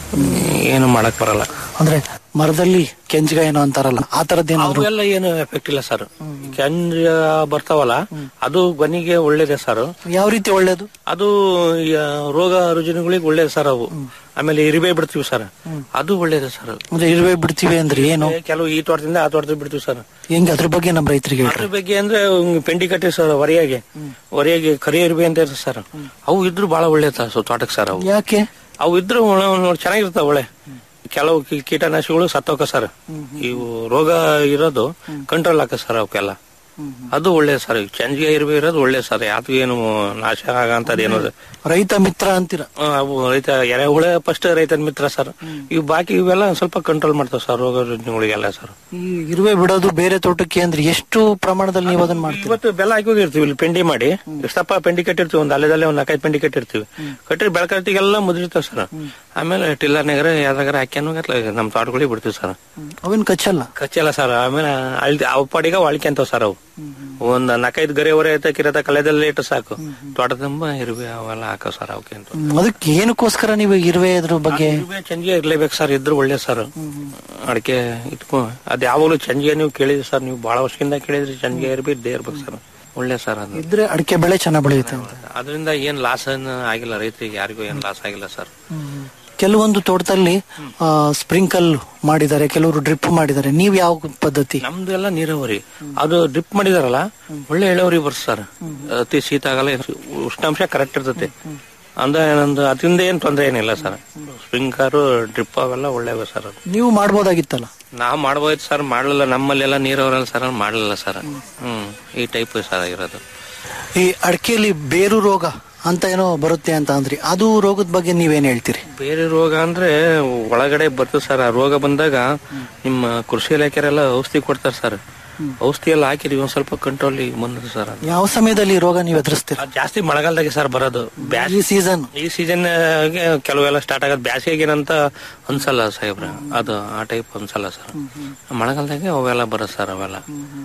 ಏನು ಮಾಡಕ್ ಬರಲ್ಲ ಅಂದ್ರೆ ಮರದಲ್ಲಿ ಕೆಂಜ್ಗ ಏನೋ ಅಂತಾರಲ್ಲ ಆ ತರದ್ದೇನಾದ್ರು ಅವೆಲ್ಲ ಏನು ಎಫೆಕ್ಟ್ ಇಲ್ಲ ಸರ್ ಕೆಂಜ ಬರ್ತಾವಲ್ಲ ಅದು ಗೊನಿಗೆ ಒಳ್ಳೇದೇ ಸರ್ ಯಾವ ರೀತಿ ಒಳ್ಳೇದು ಅದು ಈ, ಆ, ರೋಗ ರುಜಿನಗಳಿಗೆ ಒಳ್ಳೇದು ಸರ್ ಅವು ಆಮೇಲೆ ಇರಿಬೇ ಬಿಡ್ತೀವಿ ಸರ್ ಅದು ಒಳ್ಳೇದು ಸರ್ ಅಂದ್ರೆ ಇರುವೆ ಬಿಡ್ತೀವಿ ಅಂದ್ರೆ ಏನು ಕೆಲವು ಈ ತೋಟದಿಂದ ಆ ತೋಟದಿಂದ ಬಿಡ್ತೀವಿ ಸರ್ ಹೆಂಗ್ ಅದ್ರ ಬಗ್ಗೆ ನಮ್ಮ ರೈತರಿಗೆ ಹೇಳ್ರಿ ಅದ್ರ ಬಗ್ಗೆ ಅಂದ್ರೆ ಹಿಂಗ್ ಪೆಂಡಿ ಕಟ್ಟಿ ಸರ್ ಹೊರೆಯಾಗಿ ಹೊರೆಯಾಗಿ ಕರಿ ಇರ್ಬೆ ಅಂತ ಇರ್ತದೆ ಸರ್ ಅವು ಇದ್ರು ಬಹಳ ಒಳ್ಳೇದ ಸೊ ತೋಟಕ್ಕೆ ಸರ್ ಅವು ಯಾಕೆ ಅವು ಇದ್ರು ಒಳ- ನೋಡಿ ಚೆನ್ನಾಗಿರ್ತಾವ ಒಳ್ಳೆ ಕೆಲವು ಕೀ- ಕೀಟನಾಶಕಗಳು ಸತ್ತೋಕ ಸರ್ ಇವು ರೋಗ ಇರೋದು ಕಂಟ್ರೋಲ್ ಆಕ ಸರ್ ಅವಕ್ಕೆಲ್ಲ ಅದು ಒಳ್ಳೆ ಸರ್ ಚಂಜಿಗೆ ಇರ್ಬೇ ಇರೋದು ಒಳ್ಳೆ ಸರ್ ಯಾವ್ದು ಏನು ನಾಶ ಆಗಂತದ್ ಏನು ರೈತ ಮಿತ್ರ ಅಂತೀರ ಆ, ಅವು ರೈತ ಎರೆಹುಳ ಫಸ್ಟ್ ರೈತನ ಮಿತ್ರ ಸರ್ ಇವು ಬಾಕಿ ಇವೆಲ್ಲ ಸ್ವಲ್ಪ ಕಂಟ್ರೋಲ್ ಮಾಡ್ತಾವ ಸರ್ ರೋಗ ರುಜಿನಗಳಿಗೆಲ್ಲ ಸರ್ ಈ ಇರುವೆ ಬಿಡೋದು ಬೇರೆ ತೋಟಕ್ಕೆ ಅಂದ್ರೆ ಎಷ್ಟು ಪ್ರಮಾಣದಲ್ಲಿ ನೀವು ಅದನ್ನ ಮಾಡ್ತೀರಿ ಇವತ್ತು ಬೆಲ್ಲ ಹಾಕಿ ಹೋಗಿರ್ತೀವಿ ಇಲ್ಲಿ ಪೆಂಡಿ ಮಾಡಿ ಎಷ್ಟಪ್ಪ ಪೆಂಡಿ ಕಟ್ಟಿರ್ತೀವಿ ಒಂದು ಅಲ್ಲೆದಲ್ಲೇ ಒಂದು ನಾಲ್ಕೈದು ಪೆಂಡಿ ಕಟ್ಟಿರ್ತೀವಿ ಕಟ್ಟಿರಿ ಬೆಳಕಟ್ಟಿಗೆಲ್ಲ ಮುದ್ರಿತಾವ ಸರ್ ಆಮೇಲೆ ಟಿಲ್ಲರ್ನಾಗರ ಯಾವ್ದಾಗಾರ ಹಾಕ್ಯಾನು ನಮ್ಮ ತೋಟಗಳಿಗೆ ಬಿಡ್ತೀವಿ ಸರ್ ಅವೇನ್ ಕಚ್ಚಲ್ಲ ಕಚ್ಚಲ್ಲ ಸರ್ ಆಮೇಲೆ ಅಳ್ದಿ ಅವ್ ಪಾಡಿಗೆ ಅಳ್ಕೊಂತಾವ ಸರ್ ಅವು ಒಂದ್ ನಾಲ್ಕೈದು ಗರಿ ಹೊರೆ ಐತೆ ಕಿರತ ಕಳೆದಲ್ಲಿ ಇಟ್ಟು ಸಾಕು ತೋಟ ತುಂಬ ಇರುವೆ ಅವೆಲ್ಲ ಹಾಕೋ ಸರ್ ಅವಕ್ಕೆ ಅಂತ ಹ್ಮ್, ಅದಕ್ಕೆ ಏನಕ್ಕೋಸ್ಕರ ನೀವು ಇರುವೆ ಇದ್ರ ಬಗ್ಗೆ ಇರುವೆ ಚಂಜಿಗೆ ಇರ್ಲೇಬೇಕು ಸರ್ ಇದ್ರು ಒಳ್ಳೆ ಸರ್ ಅಡಿಕೆ ಇಟ್ಕೊ ಅದ್ ಯಾವಾಗಲೂ ಚಂಜಿಗೆ ನೀವು ಕೇಳಿದ್ರಿ ಸರ್ ನೀವು ಬಹಳ ವರ್ಷದಿಂದ ಕೇಳಿದ್ರಿ ಚಂಜಿಗೆ ಇರ್ಬೇಕು ಇದ್ದೇ ಇರ್ಬೇಕು ಸರ್ ಒಳ್ಳೆ ಸರ್ ಅದು ಇದ್ರೆ ಅಡಿಕೆ ಬೆಳೆ ಚೆನ್ನಾಗ್ ಬೆಳೆಯುತ್ತೆ ಅಂತ ಅದರಿಂದ ಏನ್ ಲಾಸ್ ಆಗಿಲ್ಲ ರೈತರಿಗೆ ಯಾರಿಗೂ ಏನ್ ಲಾಸ್ ಆಗಿಲ್ಲ ಸರ್ ಕೆಲವೊಂದು ತೋಟದಲ್ಲಿ ಸ್ಪ್ರಿಂಕಲ್ ಮಾಡಿದ್ದಾರೆ ಕೆಲವರು ಡ್ರಿಪ್ ಮಾಡಿದ್ದಾರೆ ನೀವ್ ಯಾವ ಪದ್ಧತಿ ನಮ್ದು ಎಲ್ಲ ನೀರಾವರಿ ಅದು ಡ್ರಿಪ್ ಮಾಡಿದಾರಲ್ಲ ಒಳ್ಳೆ ಇಳುವರಿ ಬರ್ತದೆ ಸರ್ ಅತಿ ಶೀತ ಆಗಲ್ಲ ಉಷ್ಣಾಂಶ ಕರೆಕ್ಟ್ ಇರ್ತೈತೆ ಅಂದ್ರೆ ನಂದು ಅದರಿಂದ ಏನ್ ತೊಂದರೆ ಏನಿಲ್ಲ ಸರ್ ಸ್ಪ್ರಿಂಕರು ಡ್ರಿಪ್ ಅವೆಲ್ಲ ಒಳ್ಳೆವೆ ಸರ್ ಅದು ನೀವು ಮಾಡ್ಬೋದಾಗಿತ್ತಲ್ಲ ನಾವ್ ಮಾಡ್ಬೋದು ಸರ್ ಮಾಡಲಿಲ್ಲ ನಮ್ಮಲ್ಲೆಲ್ಲ ನೀರಾವರಿ ಸರ್ ಮಾಡಲಿಲ್ಲ ಸರ್ ಹ್ಮ್ ಈ ಟೈಪ್ ಸರ್ ಇರೋದು ಈ ಅಡಿಕೆಯಲ್ಲಿ ಬೇರು ರೋಗ ಅಂತ ಏನೋ ಬರುತ್ತೆ ಅಂತ ಅಂದ್ರಿ ಅದು ರೋಗದ ಬಗ್ಗೆ ನೀವೇನ್ ಹೇಳ್ತೀರಿ ಬೇರೆ ರೋಗ ಅಂದ್ರೆ ಒಳಗಡೆ ಬರ್ತದೆ ಸರ್ ಆ ರೋಗ ಬಂದಾಗ ನಿಮ್ಮ ಕೃಷಿ ಇಲಾಖೆರೆಲ್ಲ ಔಷಧಿ ಕೊಡ್ತಾರೆ ಸರ್ ಔಷಧಿ ಎಲ್ಲ ಹಾಕಿದ್ವಿ ಒಂದ್ ಸ್ವಲ್ಪ ಕಂಟ್ರೋಲ್ ಬಂದಿದೆ ಸರ್ ಅದು ಯಾವ ಸಮಯದಲ್ಲಿ ಈ ರೋಗ ನೀವು ಎದುರಿಸ್ತೀರ ಅದ್ ಜಾಸ್ತಿ ಮಳೆಗಾಲದಾಗೆ ಸರ್ ಬರೋದು ಬ್ಯಾಸ್ ಈ ಸೀಸನ್ ಈ ಸೀಸನ್ ಕೆಲವೆಲ್ಲ ಸ್ಟಾರ್ಟ್ ಆಗೋದು ಬ್ಯಾಸಿಗೆ ಏನಂತ ಅನ್ಸಲ್ಲ ಸಾಹೇಬ್ರ ಅದು ಆ ಟೈಪ್ ಅನ್ಸಲ್ಲ ಸರ್ ಮಳೆಗಾಲದಾಗೆ ಅವೆಲ್ಲ ಬರೋದು ಸರ್ ಅವೆಲ್ಲ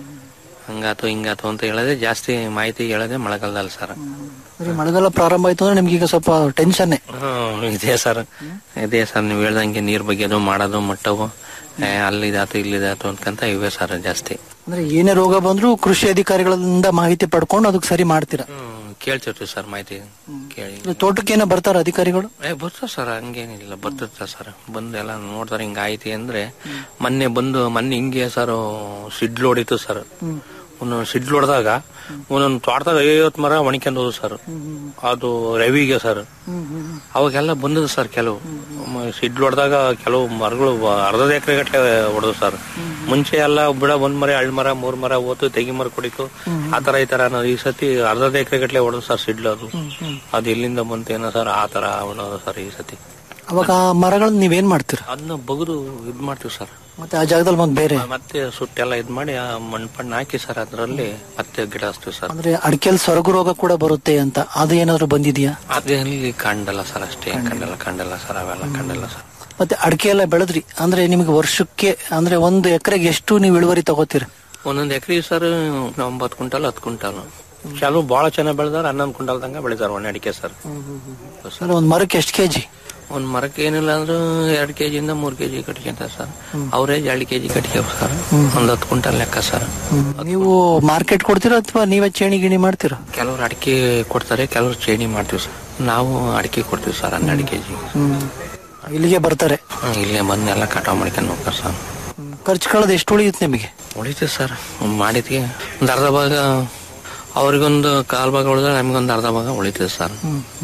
ಹಂಗಾತು ಹಿಂಗಾತು ಅಂತ ಹೇಳದೆ ಜಾಸ್ತಿ ಮಾಹಿತಿ ಹೇಳದೆ ಮಳೆಗಾಲದಲ್ಲಿ ಸರ್ ಮಳೆಗಾಲ ಪ್ರಾರಂಭ ಆಯ್ತು ಅಂದ್ರೆ ನಿಮ್ಗೆ ಈಗ ಸ್ವಲ್ಪ ಟೆನ್ಷನ್ನೇ ಹ್ಮ್ ಇದೆ ಸರ್ ಇದೆ ಸರ್ ನೀವು ಹೇಳ್ದಂಗೆ ನೀರ್ ಬಗ್ಗೆದು ಮಾಡೋದು ಮಟ್ಟವು ಏ, ಅಲ್ಲಿದಾತು ಇಲ್ಲಿದಾತು ಅನ್ಕಂತ ಇವೆ ಸರ್ ಜಾಸ್ತಿ ಅಂದ್ರೆ ಏನೇ ರೋಗ ಬಂದ್ರೂ ಕೃಷಿ ಅಧಿಕಾರಿಗಳಿಂದ ಮಾಹಿತಿ ಪಡ್ಕೊಂಡು ಅದಕ್ಕೆ ಸರಿ ಮಾಡ್ತೀರಾ ಹ್ಮ್ ಕೇಳ್ತಿರ್ತೀವಿ ಸರ್ ಮಾಹಿತಿ ಕೇಳಿ ಇದು ತೋಟಕ್ಕೇನ ಬರ್ತಾರ ಅಧಿಕಾರಿಗಳು ಏ ಬರ್ತಾರ ಸರ್ ಹಂಗೇನಿಲ್ಲ ಬರ್ತಿರ್ತಾರ ಸರ್ ಬಂದು ಎಲ್ಲ ನೋಡ್ತಾರೆ ಹಿಂಗ ಆಯ್ತಿ ಅಂದ್ರೆ ಮೊನ್ನೆ ಬಂದು ಮೊನ್ನೆ ಹಿಂಗೆ ಸರ್ ಸಿಡ್ಲು ಹೊಡಿತು ಸರ್ ಒಂದೊಂದು ಸಿಡ್ಲು ಹೊಡೆದಾಗ ಒಂದೊಂದು ತೋಟದಾಗ ಐವತ್ತು ಮರ ಒಣಕ್ಯಂಡ್ ಹೋದು ಸರ್ ಅದು ರವಿಗೆ ಸರ್ ಅವಾಗೆಲ್ಲ ಬಂದದ ಸರ್ ಕೆಲವು ಮ- ಸಿಡ್ಲು ಹೊಡೆದಾಗ ಕೆಲವು ಮರಗಳು ಅರ್ಧದ ಎಕರೆ ಗಟ್ಟಲೆ ಹೊಡೆದು ಸರ್ ಮುಂಚೆ ಎಲ್ಲ ಬಿಡ ಒಂದ್ ಮರ ಎರಡ್ ಮರ ಮೂರ್ ಮರ ಹೋತು ತೆಗಿ ಮರ ಕುಡಿತು ಆತರ ಈ ತರ ಅನ್ನೋದು. ಈ ಸತಿ ಅರ್ಧದ ಎಕರೆ ಗಟ್ಟಲೆ ಹೊಡೆದು ಸರ್ ಸಿಡ್ಲು ಅದು ಅದು ಎಲ್ಲಿಂದ ಬಂತೇನೋ ಸರ್ ಆ ತರ ಹೊಡೆದು ಸರ್ ಈ ಸತಿ ಅವಾಗ ಆ ಮರಗಳನ್ನ ನೀವೇನ್ ಮಾಡ್ತೀರಾ ಅದನ್ನ ಬಗ್ದು ಇದ್ ಮಾಡ್ತೀವಿ ಸರ್ ಮತ್ತೆ ಆ ಜಾಗದಲ್ಲಿ ಒಂದ್ ಬೇರೆ ಮತ್ತೆ ಸುಟ್ಟೆಲ್ಲ ಇದ್ ಮಾಡಿ ಆ ಮಣ್ ಪಣ್ಣು ಹಾಕಿ ಸರ್ ಅದ್ರಲ್ಲಿ ಮತ್ತೆ ಗಿಡ ಹಚ್ತೀವಿ ಸರ್ ಅಂದ್ರೆ ಅಡಿಕೆಲ್ ಸೊರಗು ರೋಗ ಕೂಡ ಬರುತ್ತೆ ಅಂತ ಅದು ಏನಾದ್ರು ಬಂದಿದ್ಯಾ ಅದೇನಲ್ಲಿ ಕಂಡಲ್ಲ ಸರ್ ಅಷ್ಟೇ ಕಂಡಲ್ಲ ಕಂಡಲ್ಲ ಸರ್ ಅವೆಲ್ಲ ಕಂಡಲ್ಲ ಸರ್ ಮತ್ತೆ ಅಡಿಕೆ ಎಲ್ಲ ಬೆಳೆದ್ರಿ ಅಂದ್ರೆ ನಿಮ್ಗೆ ವರ್ಷಕ್ಕೆ ಅಂದ್ರೆ ಒಂದು ಎಕರೆಗೆ ಎಷ್ಟು ನೀವು ಇಳುವರಿ ತಗೋತೀರ ಒಂದೊಂದ್ ಎಕರೆ ಸರ್ ಒಂಬತ್ತು ಕ್ವಿಂಟಲ್ ಹತ್ತು ಕ್ವಿಂಟಲ್ ಕೆಲವು ಬಹಳ ಚೆನ್ನಾಗಿ ಬೆಳೆದಾರ ಹನ್ನೊಂದು ಕ್ವಿಂಟಲ್ ತಂಗ ಬೆಳಿತಾರ ಒಣ ಅಡಿಕೆ ಸರ್ ಅಂದ್ರೆ ಒಂದ್ ಮರಕ್ಕೆ ಎಷ್ಟು ಕೆಜಿ ಒಂದ್ ಮರಕ್ಕೆ ಏನಿಲ್ಲ ಅಂದ್ರೂ ಎರಡ್ ಕೆಜಿ ಇಂದ ಮೂರ್ ಕೆಜಿ ಕಟ್ಕೊಂತ ಸರ್ ಅವ್ರೇಜ್ ಎರಡು ಕೆಜಿ ಕಟ್ಕೆ ಸರ್ ಒಂದ್ ಹತ್ತು ಕ್ವಿಂಟಲ್ ಲೆಕ್ಕ ಸರ್ ನೀವು ಮಾರ್ಕೆಟ್ ಕೊಡ್ತೀರಾ ಅಥವಾ ನೀವೇ ಚೇಣಿ ಗಿಣಿ ಮಾಡ್ತೀರಾ ಕೆಲವ್ರು ಅಡಿಕೆ ಕೊಡ್ತಾರೆ ಕೆಲವ್ರು ಚೇಣಿ ಮಾಡ್ತೀವಿ ಸರ್ ನಾವು ಅಡಿಕೆ ಕೊಡ್ತೀವಿ ಸರ್ ಹನ್ನೆರಡು ಕೆಜಿ ಇಲ್ಲಿಗೆ ಬರ್ತಾರೆ ಇಲ್ಲೇ ಬಂದೆಲ್ಲ ಕಟಾವ್ ಮಾಡ್ಕೊಂಡು ಹೋಗ್ತಾರೆ ಸರ್ ಖರ್ಚು ಕಳೆದ ಎಷ್ಟು ಉಳಿಯುತ್ತೆ ನಿಮಗೆ ಉಳಿತೀವಿ ಸರ್ ಮಾಡಿದ್ಗೆ ಒಂದು ಅರ್ಧ ಭಾಗ ಅವ್ರಿಗೊಂದು ಕಾಲ್ ಭಾಗ ಉಳಿದ್ರೆ ನಮಗೊಂದು ಅರ್ಧ ಭಾಗ ಉಳಿತೀವಿ ಸರ್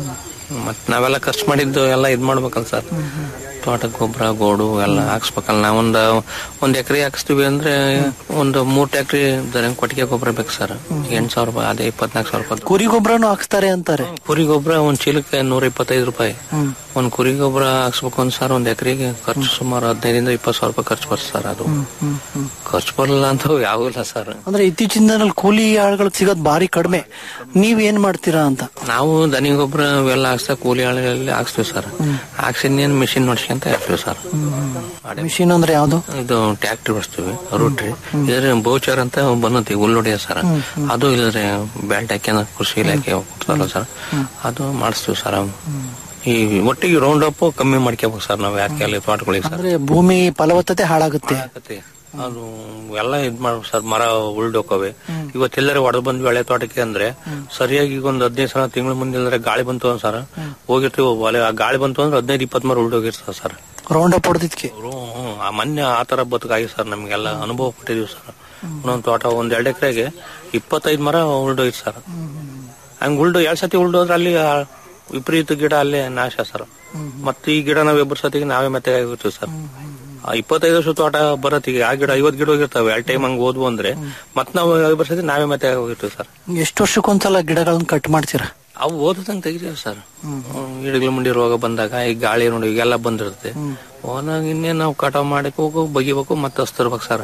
ಮತ್ ನಾವೆಲ್ಲ ಖರ್ಚು ಮಾಡಿದ್ದು ಎಲ್ಲ ಇದ್ ಮಾಡ್ಬೇಕಲ್ಲ ಸರ್ ತೋಟಕ್ಕೆ ಗೊಬ್ಬರ ಗೋಡು ಎಲ್ಲ ಹಾಕ್ಸ್ಬೇಕಲ್ಲ ನಾವೊಂದ್ ಒಂದ್ ಎಕರೆ ಹಾಕ್ಸ್ತೀವಿ ಅಂದ್ರೆ ಒಂದು ಮೂರ್ ಟ್ಯಾಕ್ರಿ ಕೊಟ್ಟಿಗೆ ಗೊಬ್ಬರ ಬೇಕು ಸರ್ ಎಂಟ್ ಸಾವಿರ ರೂಪಾಯಿ ಅದೇ ಇಪ್ಪತ್ನಾಲ್ಕು ಸಾವಿರ ರೂಪಾಯಿ ಕುರಿ ಗೊಬ್ಬರನು ಹಾಕ್ಸ್ತಾರೆ ಅಂತಾರೆ ಕುರಿ ಗೊಬ್ಬರ ಒಂದ್ ಚೀಲಕ್ಕೆ ನೂರ ಇಪ್ಪತ್ತೈದು ರೂಪಾಯಿ ಒಂದ್ ಕುರಿ ಗೊಬ್ಬರ ಹಾಕ್ಸ್ಬೇಕು ಒಂದ್ ಸರ್ ಒಂದ್ ಎಕರೆಗೆ ಖರ್ಚು ಸುಮಾರು ಹದಿನೈದಿಂದ ಇಪ್ಪತ್ತು ಸಾವಿರ ರೂಪಾಯಿ ಖರ್ಚು ಬರ್ತದೆ ಸರ್ ಅದು ಖರ್ಚು ಬರಲ್ಲ ಅಂತ ಯಾವ ಇಲ್ಲ ಸರ್ ಅಂದ್ರೆ ಇತ್ತೀಚಿನ ದಿನದಲ್ಲಿ ಕೂಲಿ ಆಳುಗಳು ಸಿಗೋದು ಭಾರಿ ಕಡಿಮೆ ನೀವ್ ಏನ್ ಮಾಡ್ತೀರಾ ಅಂತ ನಾವು ದನಿ ಗೊಬ್ಬರ ಇವೆಲ್ಲ ಹಾಕ್ಸ್ತಾ ಕೂಲಿ ಆಳುಗಳಲ್ಲಿ ಹಾಕ್ಸ್ತೀವಿ ಸರ್ ಹಾಕ್ಸಿ ಇನ್ನೇನು ಮಿಷಿನ್ ನೋಡ್ಸ್ಕೊಂತ ಇರ್ತೀವಿ ಸರ್ ಮಿಷಿನ್ ಅಂದ್ರೆ ಯಾವ್ದು ಇದು ಟ್ಯಾಕ್ಟ್ರಿ ಓಡಿಸ್ತೀವಿ ರೂಟ್ರಿ ಇದ್ರ ಬೋಚರ್ ಅಂತ ಬಂದತಿ ಹುಲ್ಲೊಡಿಯ ಸರ್ ಅದು ಇಲ್ಲದ್ರೆ ಬೆಲ್ಟ್ ಹಾಕ್ಯಂದ ಕೃಷಿ ಇಲಾಖೆ ಕೊಡ್ತಾರಲ್ಲ ಸರ್ ಅದು ಮಾಡಿಸ್ತೀವಿ ಸರ್ ಈ ಒಟ್ಟಿಗೆ ರೌಂಡ್ ಅಪ್ ಕಮ್ಮಿ ಮಾಡ್ಕೋಬೇಕು ಸರ್ ನಾವು ಯಾಕೆ ಅಲ್ಲಿ ತೋಟಗಳಿಗೆ ಸರ್ ಅಂದ್ರೆ ಭೂಮಿ ಫಲವತ್ತತೆ ಹಾಳಾಗುತ್ತೆ ಆಗತ್ತೆ. ಅದು ಎಲ್ಲ ಇದ್ ಮಾಡ್ಬೇಕು ಸರ್ ಮರ ಉಳ್ದೋಕವೆ ಇವತ್ತೆಲ್ಲರೂ ಹೊಡೆದು ಬಂದ್ವಿ ಹಳೆ ತೋಟಕ್ಕೆ ಅಂದ್ರೆ ಸರಿಯಾಗಿ ಈಗ ಒಂದು ಹದಿನೈದು ಸಲ ತಿಂಗಳ ಮುಂದೆ ಇಲ್ದ್ರೆ ಗಾಳಿ ಬಂತು ಅಂತ ಸರ್ ಹೋಗಿರ್ತೀವಿ ಒಲೆ ಆ ಗಾಳಿ ಬಂತು ಅಂದ್ರೆ ಹದಿನೈದು ಇಪ್ಪತ್ತು ಮರ ಉಳ್ದೋಗಿರ್ತದೆ ಸರ್ ರೌಂಡ್ ಅಪ್ ಹೊಡೆದಿದ್ಕೆ ಅವ್ರು, ಹ್ಮ್, ಆ ಮೊನ್ನೆ ಆ ತರ ಬದುಕಾಗಿ ಸರ್ ನಮ್ಗೆಲ್ಲ ಅನುಭವ ಪಟ್ಟಿದೀವಿ ಸರ್ ಒಂದೊಂದು ತೋಟ ಒಂದ್ ಎರಡು ಎಕರೆಗೆ ಇಪ್ಪತ್ತೈದು ಮರ ಉಳ್ದೋಯ್ತು ಸರ್ ಹಂಗ್ ಉಳ್ದು ಎರಡ್ ಸತಿ ಉಳ್ದೋದ್ರೆ ಅಲ್ಲಿ ಆ ವಿಪರೀತ ಗಿಡ ಅಲ್ಲೇ ನಾಶ ಸರ್ ಮತ್ತೆ ಈ ಗಿಡ ನಾವ್ ಇಬ್ಬರು ಸತಿಗೆ ನಾವೇ ಮತ್ತೆ ಆಗಿರ್ತೀವಿ ಸರ್ ಆ ಇಪ್ಪತ್ತೈದು ವರ್ಷ ತೋಟ ಬರತ್ತಿಗೆ ಆ ಗಿಡ ಐವತ್ ಗಿಡ ಹೋಗಿರ್ತಾವೆ ಎರಡು ಟೈಮ್ ಹಂಗ್ ಓದ್ವು ಅಂದ್ರೆ ಮತ್ ನಾವು ಇಬ್ಬರು ಸತಿ ನಾವೇ ಮತ್ತೆ ಹೋಗಿರ್ತೀವಿ ಸರ್ ಎಷ್ಟು ವರ್ಷಕ್ಕೊಂದ್ಸಲ ಗಿಡಗಳನ್ನ ಕಟ್ ಮಾಡ್ತೀರಾ ಅವು ಓದದಂಗ್ ತೆಗಿತೀವಿ ಸರ್ ಗಿಡಗಳ ಮುಂಡಿ ರೋಗ ಬಂದಾಗ ಈ ಗಾಳಿ ನೋಡಿ ಈಗೆಲ್ಲ ಬಂದಿರುತ್ತೆ ಓನಾಗ ಇನ್ನೇನ್ ನಾವು ಕಟಾವ್ ಮಾಡಕ್ ಹೋಗು ಬಗಿಬೇಕು ಮತ್ತೆ ಹಸ್ತಿರ್ಬೇಕು ಸರ್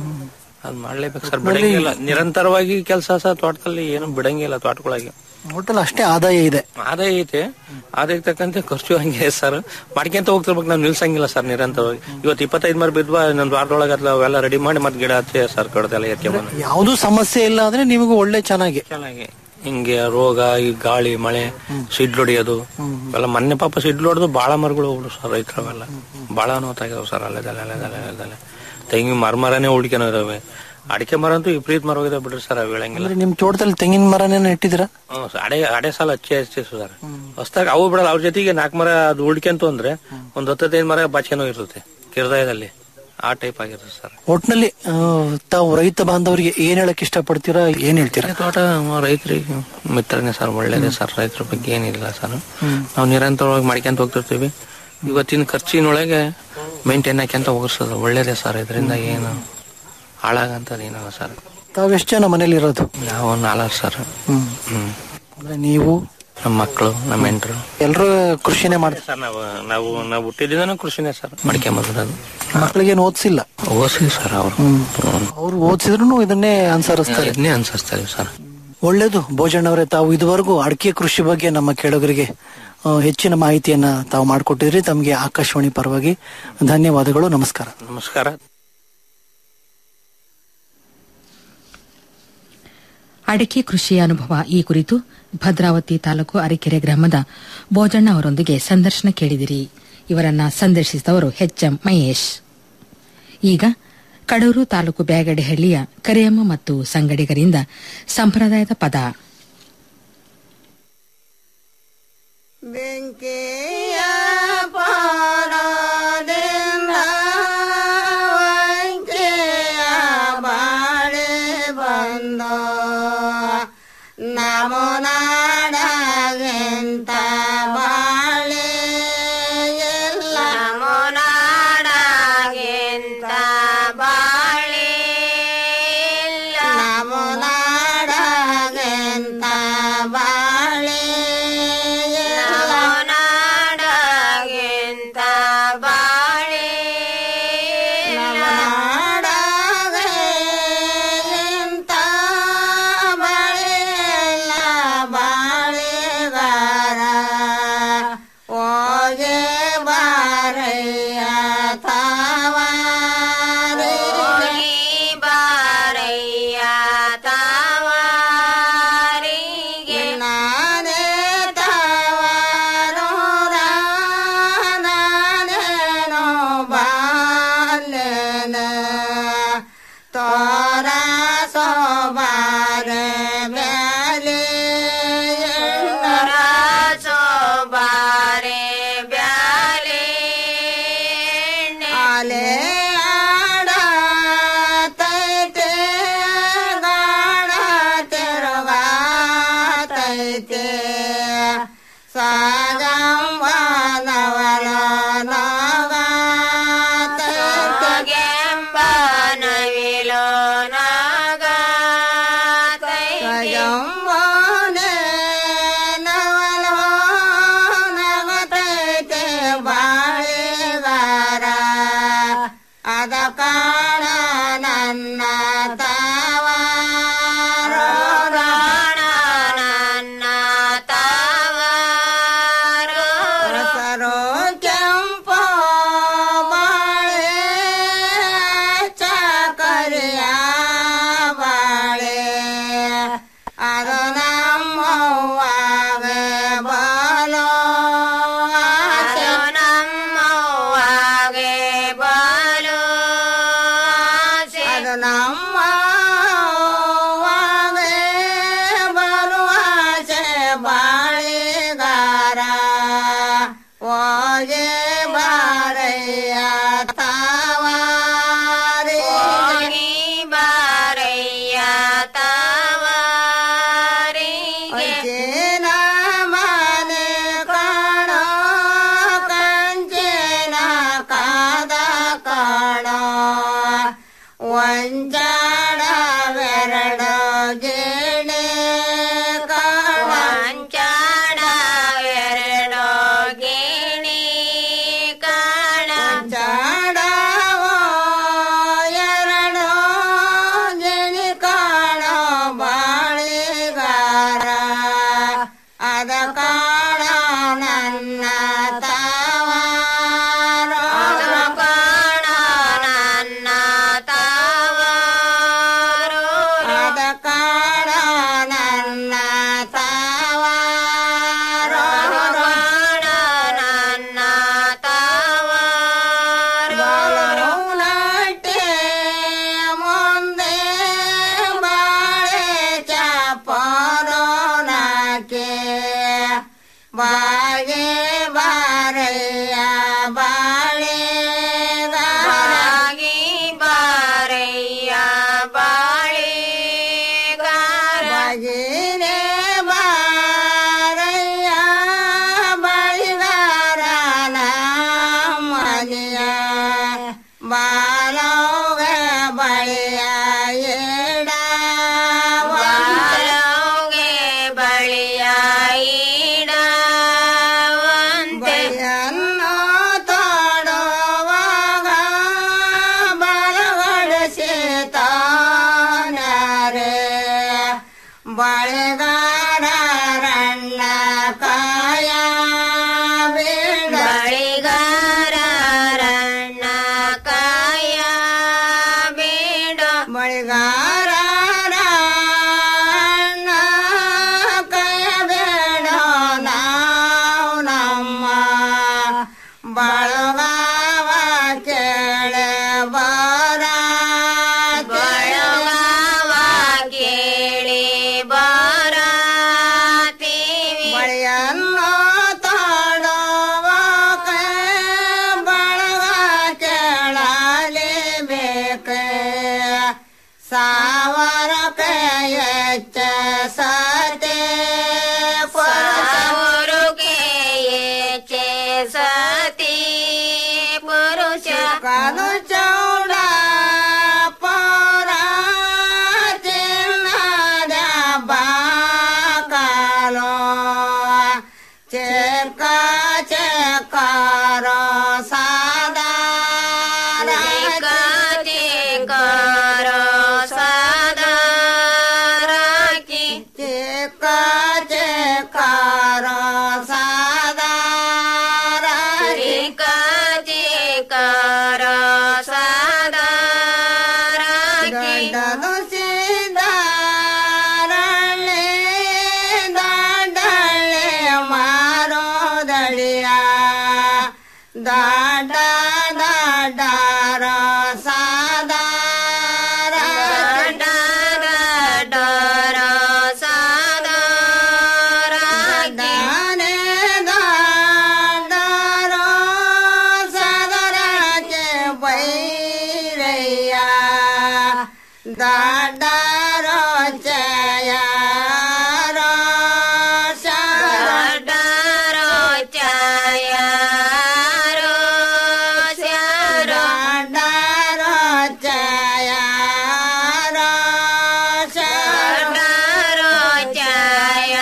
ಅದ್ ಮಾಡ್ಲೇಬೇಕು ಸರ್ ಬಿಡಂಗಿಲ್ಲ ನಿರಂತರವಾಗಿ ಕೆಲಸ ಸರ್ ತೋಟದಲ್ಲಿ ಏನು ಬಿಡಂಗಿಲ್ಲ ತೋಟಗಳಿಗೆ ಒಟ್ಟಲ್ಲಿ ಅಷ್ಟೇ ಆದಾಯ ಇದೆ ಆದಾಯ ಐತೆ ಆದಾಯಕ್ಕೆ ತಕ್ಕಂತೆ ಖರ್ಚು ಹಂಗೆ ಐತೆ ಸರ್ ಮಾಡ್ಕೊಂತ ಹೋಗ್ತಿರ್ಬೇಕು ನಾವು ನಿಲ್ಸಂಗಿಲ್ಲ ಸರ್ ನಿರಂತರವಾಗಿ ಇವತ್ತು ಇಪ್ಪತ್ತೈದು ಮರ ಬಿದ್ವಾ ಇನ್ನೊಂದು ವಾರದೊಳಗೆ ಅದ್ಲ ಅವೆಲ್ಲ ರೆಡಿ ಮಾಡಿ ಮತ್ತೆ ಗಿಡ ಹಚ್ಚಿ ಸರ್ ಕಡ್ದೆಲ್ಲ ಎತ್ಕೊಂಬಂದು ಯಾವ್ದು ಸಮಸ್ಯೆ ಇಲ್ಲ ಅಂದ್ರೆ ನಿಮಗೂ ಒಳ್ಳೆ ಚೆನ್ನಾಗಿ ಚೆನ್ನಾಗಿ ಹಿಂಗೆ ರೋಗ ಈ ಗಾಳಿ ಮಳೆ ಸಿಡ್ಲು ಹೊಡಿಯೋದು ಎಲ್ಲ ಮೊನ್ನೆ ಪಾಪ ಸಿಡ್ಲು ಹೊಡೆದು ಬಾಳ ಮರಗಳು ಹೋಗ್ಬಿಡು ಸರ್ ರೈತರವೆಲ್ಲ ಬಾಳ ಅನಾಹುತ ಸರ್ ಅಲ್ಲೆದಲ್ಲ ಅಲ್ಲೆದಲ್ಲ ಅಲ್ಲೆದಲ್ಲ ತೆಂಗಿನ ಮರ ಮರನೇ ಉಳ್ಕೆನೋ ಇದಾವೆ ಅಡಿಕೆ ಮರ ಅಂತೂ ವಿಪರೀತ ಮರ ಹೋಗಿದೆ ಬಿಡ್ರಿ ಸರ್ ಅವು ಹೇಳಂಗಿಲ್ಲ ಅಂದ್ರೆ ನಿಮ್ ತೋಟದಲ್ಲಿ ತೆಂಗಿನ ಮರನೇನ ಇಟ್ಟಿದ್ದೀರಾ ಹ್ಮ್ ಸರ್, ಅಡೆ ಅಡೆ ಸಾಲ ಹಚ್ಚಿ ಹಚ್ಚಿ ಸರ್ ಹೊಸ್ದಾಗಿ ಅವು ಬಿಡಲ್ಲ ಅವ್ರ ಜೊತೆಗೆ ನಾಲ್ಕು ಮರ ಅದು ಉಳ್ಕೆಂತು ಅಂದ್ರೆ ಒಂದ್ ಹತ್ತೈದು ಮರ ಬಾಚಿನೋ ಇರುತ್ತೆ ಕಿರ್ದಾಯದಲ್ಲಿ ಆ ಟೈಪ್ ಆಗಿರುತ್ತೆ ಸರ್ ಒಟ್ನಲ್ಲಿ ಆ, ತಾವು ರೈತ ಬಾಂಧವರಿಗೆ ಏನ್ ಹೇಳಕ್ ಇಷ್ಟಪಡ್ತೀರಾ ಏನ್ ಹೇಳ್ತೀರಾ ತೋಟ ರೈತರಿಗೆ ಮಿತ್ರನೇ ಸರ್ ಒಳ್ಳೇದೇ ಸರ್ ರೈತರ ಬಗ್ಗೆ ಏನಿಲ್ಲ ಸರ್ ನಾವು ನಿರಂತರವಾಗಿ ಮಾಡ್ಕೊಂತ ಹೋಗ್ತಿರ್ತೀವಿ ಇವತ್ತಿನ ಖರ್ಚಿನೊಳಗೆ ಮೇಂಟೈನ್ ಹಾಕ್ಯಂತ ಹೋಗಿಸೋದು ಒಳ್ಳೇದೇ ಸರ್ ಇದರಿಂದ ಏನು ಹಾಳಾಗಂತದ್ ಏನಲ್ಲ ಸರ್ ತಾವ್ ಎಷ್ಟು ಜನ ಮನೇಲಿ ಇರೋದು ನಾವು ನಾಲ್ಕು ಸರ್ ಹ್ಮ್ ಹ್ಮ್ ಅಂದ್ರೆ ನೀವು ನಮ್ಮ ಮಕ್ಕಳು ನಮ್ಮ ಹೆಂಡ್ರು ಎಲ್ರು ಕೃಷಿನೇ ಮಾಡ್ತಾರೆ ಸರ್ ನಾವು ನಾವು ನಾವು ಹುಟ್ಟಿದ ಕೃಷಿನೇ ಸರ್ ಮಾಡ್ಕೊಂಬಂದಿರೋದು ಮಕ್ಳಿಗೇನು ಓದಿಸಿಲ್ಲ ಓದಿಸಿ ಸರ್ ಅವರು ಅವ್ರು ಓದಿಸಿದ್ರು ಇದನ್ನೇ ಅನುಸರಿಸ್ತಾರೆ ಇದನ್ನೇ ಅನ್ಸಿಸ್ತಾರೆ ಸರ್ ಒಳ್ಳೇದು ಭೋಜಣ್ಣವರೇ ತಾವು ಇದುವರೆಗೂ ಅಡಿಕೆ ಕೃಷಿ ಬಗ್ಗೆ ನಮ್ಮ ಕೇಳುಗರಿಗೆ ಆ, ಹೆಚ್ಚಿನ ಮಾಹಿತಿಯನ್ನ ತಾವು ಮಾಡಿಕೊಟ್ಟಿದ್ರಿ ತಮಗೆ ಆಕಾಶವಾಣಿ ಪರವಾಗಿ ಧನ್ಯವಾದಗಳು ನಮಸ್ಕಾರ ನಮಸ್ಕಾರ ಅಡಿಕೆ ಕೃಷಿಯ ಅನುಭವ ಈ ಕುರಿತು ಭದ್ರಾವತಿ ತಾಲೂಕು ಅರಿಕೆರೆ ಗ್ರಾಮದ ಬೋಜಣ್ಣ ಅವರೊಂದಿಗೆ ಸಂದರ್ಶನ ಕೇಳಿದಿರಿ ಇವರನ್ನ ಸಂದರ್ಶಿಸಿದವರು ಎಂ ಮಹೇಶ್ ಈಗ ಕಡೂರು ತಾಲೂಕು ಬ್ಯಾಗಡೆಹಳ್ಳಿಯ ಕರಿಯಮ್ಮ ಮತ್ತು ಸಂಗಡಿಗರಿಂದ ಸಂಪ್ರದಾಯದ ಪದ ಬೆಂಕಿಯ ಪಾರದಿಂದ ವಂಕೆಯ ಬಾಳೆ ಬಂದ ನಮೋ ನಾಡಗೆಂತ ಬಾಳೆ ಎಲ್ಲ ನಮೋ ನಾಡಗೆಂತ ಬಾಳೆ ನಮೋ ನಾಡಗೆಂತ ಬಾಳೆ ನಮೋ ನಾಡಗೆಂತ ಬಾಳೆ ನಾಡಗೆಂತ ಬಾಳೆಲ್ಲ ಬಾಳೆಗಾರ ಹೋಗೆ ಬಾರಯ್ಯ ತಾವಾರೆ ಬಾರಯ್ಯ ತಾವಾರಿಗೆ ನಾನೇ ತಾವಾರೋ ನಾನೇನೋ ಬಾಲ್ಯನ ತೋರ ಸೋಬಾರೆ ಬ್ಯಾಲೆ ತೋರ ಸೋಬಾರೆ ಬ್ಯಾಲೆ ಆಲೆ ಆಡತೈತೆ ಗಾಡ ತಿರುಗಾತೈತೆ ಸಾಗಂಬನವಲ ನಾಗಂಬನವಿಲೋ ನಾಗಂಬನೆ ನವಲೋ ನಗತೈತೆ ಬಾಳೆಗಾರ ಅದ ಕಾಣ ನನ್ನ ತಾವಾರೋ ಕಾಣ ನನ್ನ ತಾವಾರೋ ಹೋಗಿ ಬಾರಯ್ಯ ತಾವಾರಿ ಹೋಗಿ ಬಾರಯ್ಯ ತಾವಾರಿನ ಮನೆ ಕಾಣೋ ಕಂಚಿನ ಕಾದ ಕಾಣೋ ಒಂಜಾಡವೆರಡು ಗಿಣಿ ವಂಚಾಡವೆರಡು ಗಿಣಿ ಕಾಣ ಚಾಡವೋ ಎರಡು ಗಿಣಿ ಕಾಣೋ ಬಾಳಿಗಾರ ಅದ ಕಾಣ ನನ್ನ ತಾವಾರೋ ಅದ ಕಾಣ ನನ್ನ ತಾವಾರೋ ಅದ ಕಾಣ ನನ್ನ ತಾವಾರೋ ಕಾಣ ನನ್ನ ತಾವಾರೋ ನಾಟೆ ಮುಂದೆ ಬಾಳೆ ಚಾಪರೋ ನಾಕೆ ಬಾಗೆ ಬಾರಯ್ಯ ಬಾಳೆ ಬಾಗಿ ಬಾರಯ್ಯ ಬಾಳೆ ಬಾಗಿನೇ ಬಾರಯ್ಯ ಬಾಳಿಗಾರನ ಮನೆಯ ಬಾಲೋಗೆ ಬಳಿಯ ಎಡ ಬಾಲೋಗೆ ಬಳಿಯ ಬಳಿಯನ್ನು ತೋಡುವಾಗ ಬಲಗಡಿಸಿ ತಾನರೆ ಬಳಿಗಾರಣ್ಣ ಕಾಯ ಬಳಿಗಾರಣ್ಣ ಕಾಯ ಬೇಡ ಬಳಿಗಾರಣ್ಣ ಕಾಯ ಬೇಡ ನಾವು ನಮ್ಮ ಬಳಗಾವ ಕೇಳೆ ಬರ ಬಳಗಾವ ಕೇಳಿ ಬರ ಬಳಿಯನ್ನು ತಾಡುವಾಗ ಬಳಗ ಕೇಳಲೇಬೇಕ ಸಾವಿರ ಕೈಯಚ್ಚ ಸತೆ ಸಾವಿರಕ್ಕೆ ಸತಿ ಪುರುಷ ಕದು ಚೌಡ ಪೌರ ಚಿನ್ನದ ಬಾಕಲೋ ಚೆಕ್ಕ ಚೆಕ್ಕಾರ ಸಾದಾರ ಚೆಕ್ಕಾರ ಸಾದಾರಕಿ ಚೆಕ್ಕ ಚೆಕ್ಕಾರ ಸಾದಾರ ಚೆಕ್ಕ ಚೆಕ್ಕಾರ ಸಾದಾರಕಿ ದೊಡ್ಡದು ಸಿದಾರಳ್ಳಿ ದಾಡಳ್ಳಿ ಮಾರೋದಳಿಯ ದಾಡ ದಾಡಾರ ಸಾದಾರ ದಾಡಾರ ಸಾದಾರ ದಾನೆ ದಾಡಾರ ಸಾದರಕ್ಕೆ ಬೈರಯ್ಯ ದಾಡಾರೋ ಜಯ ದಾಡಾರೋ ಜಯ ದಾಡಾರೋ ಜಯ ದಾಡಾರೋ ಜಯ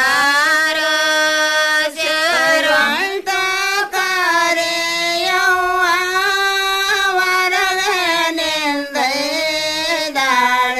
ವಂತ ಕರೆಯವ್ವ ವರಗನೆಂದೈದಾಳ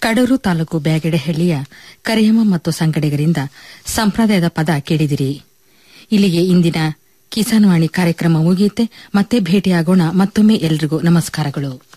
ಕಡೂರು ತಾಲೂಕು ಬ್ಯಾಗಡೆಹಳ್ಳಿಯ ಕರಿಯಮ್ಮ ಮತ್ತು ಸಂಗಡಿಗರಿಂದ ಸಂಪ್ರದಾಯದ ಪದ ಕೇಳಿದಿರಿ ಇಲ್ಲಿಗೆ ಇಂದಿನ ಕಿಸಾನ್ ವಾಣಿ ಕಾರ್ಯಕ್ರಮ ಮುಗಿಯುತ್ತೆ ಮತ್ತೆ ಭೇಟಿಯಾಗೋಣ ಮತ್ತೊಮ್ಮೆ ಎಲ್ರಿಗೂ ನಮಸ್ಕಾರಗಳು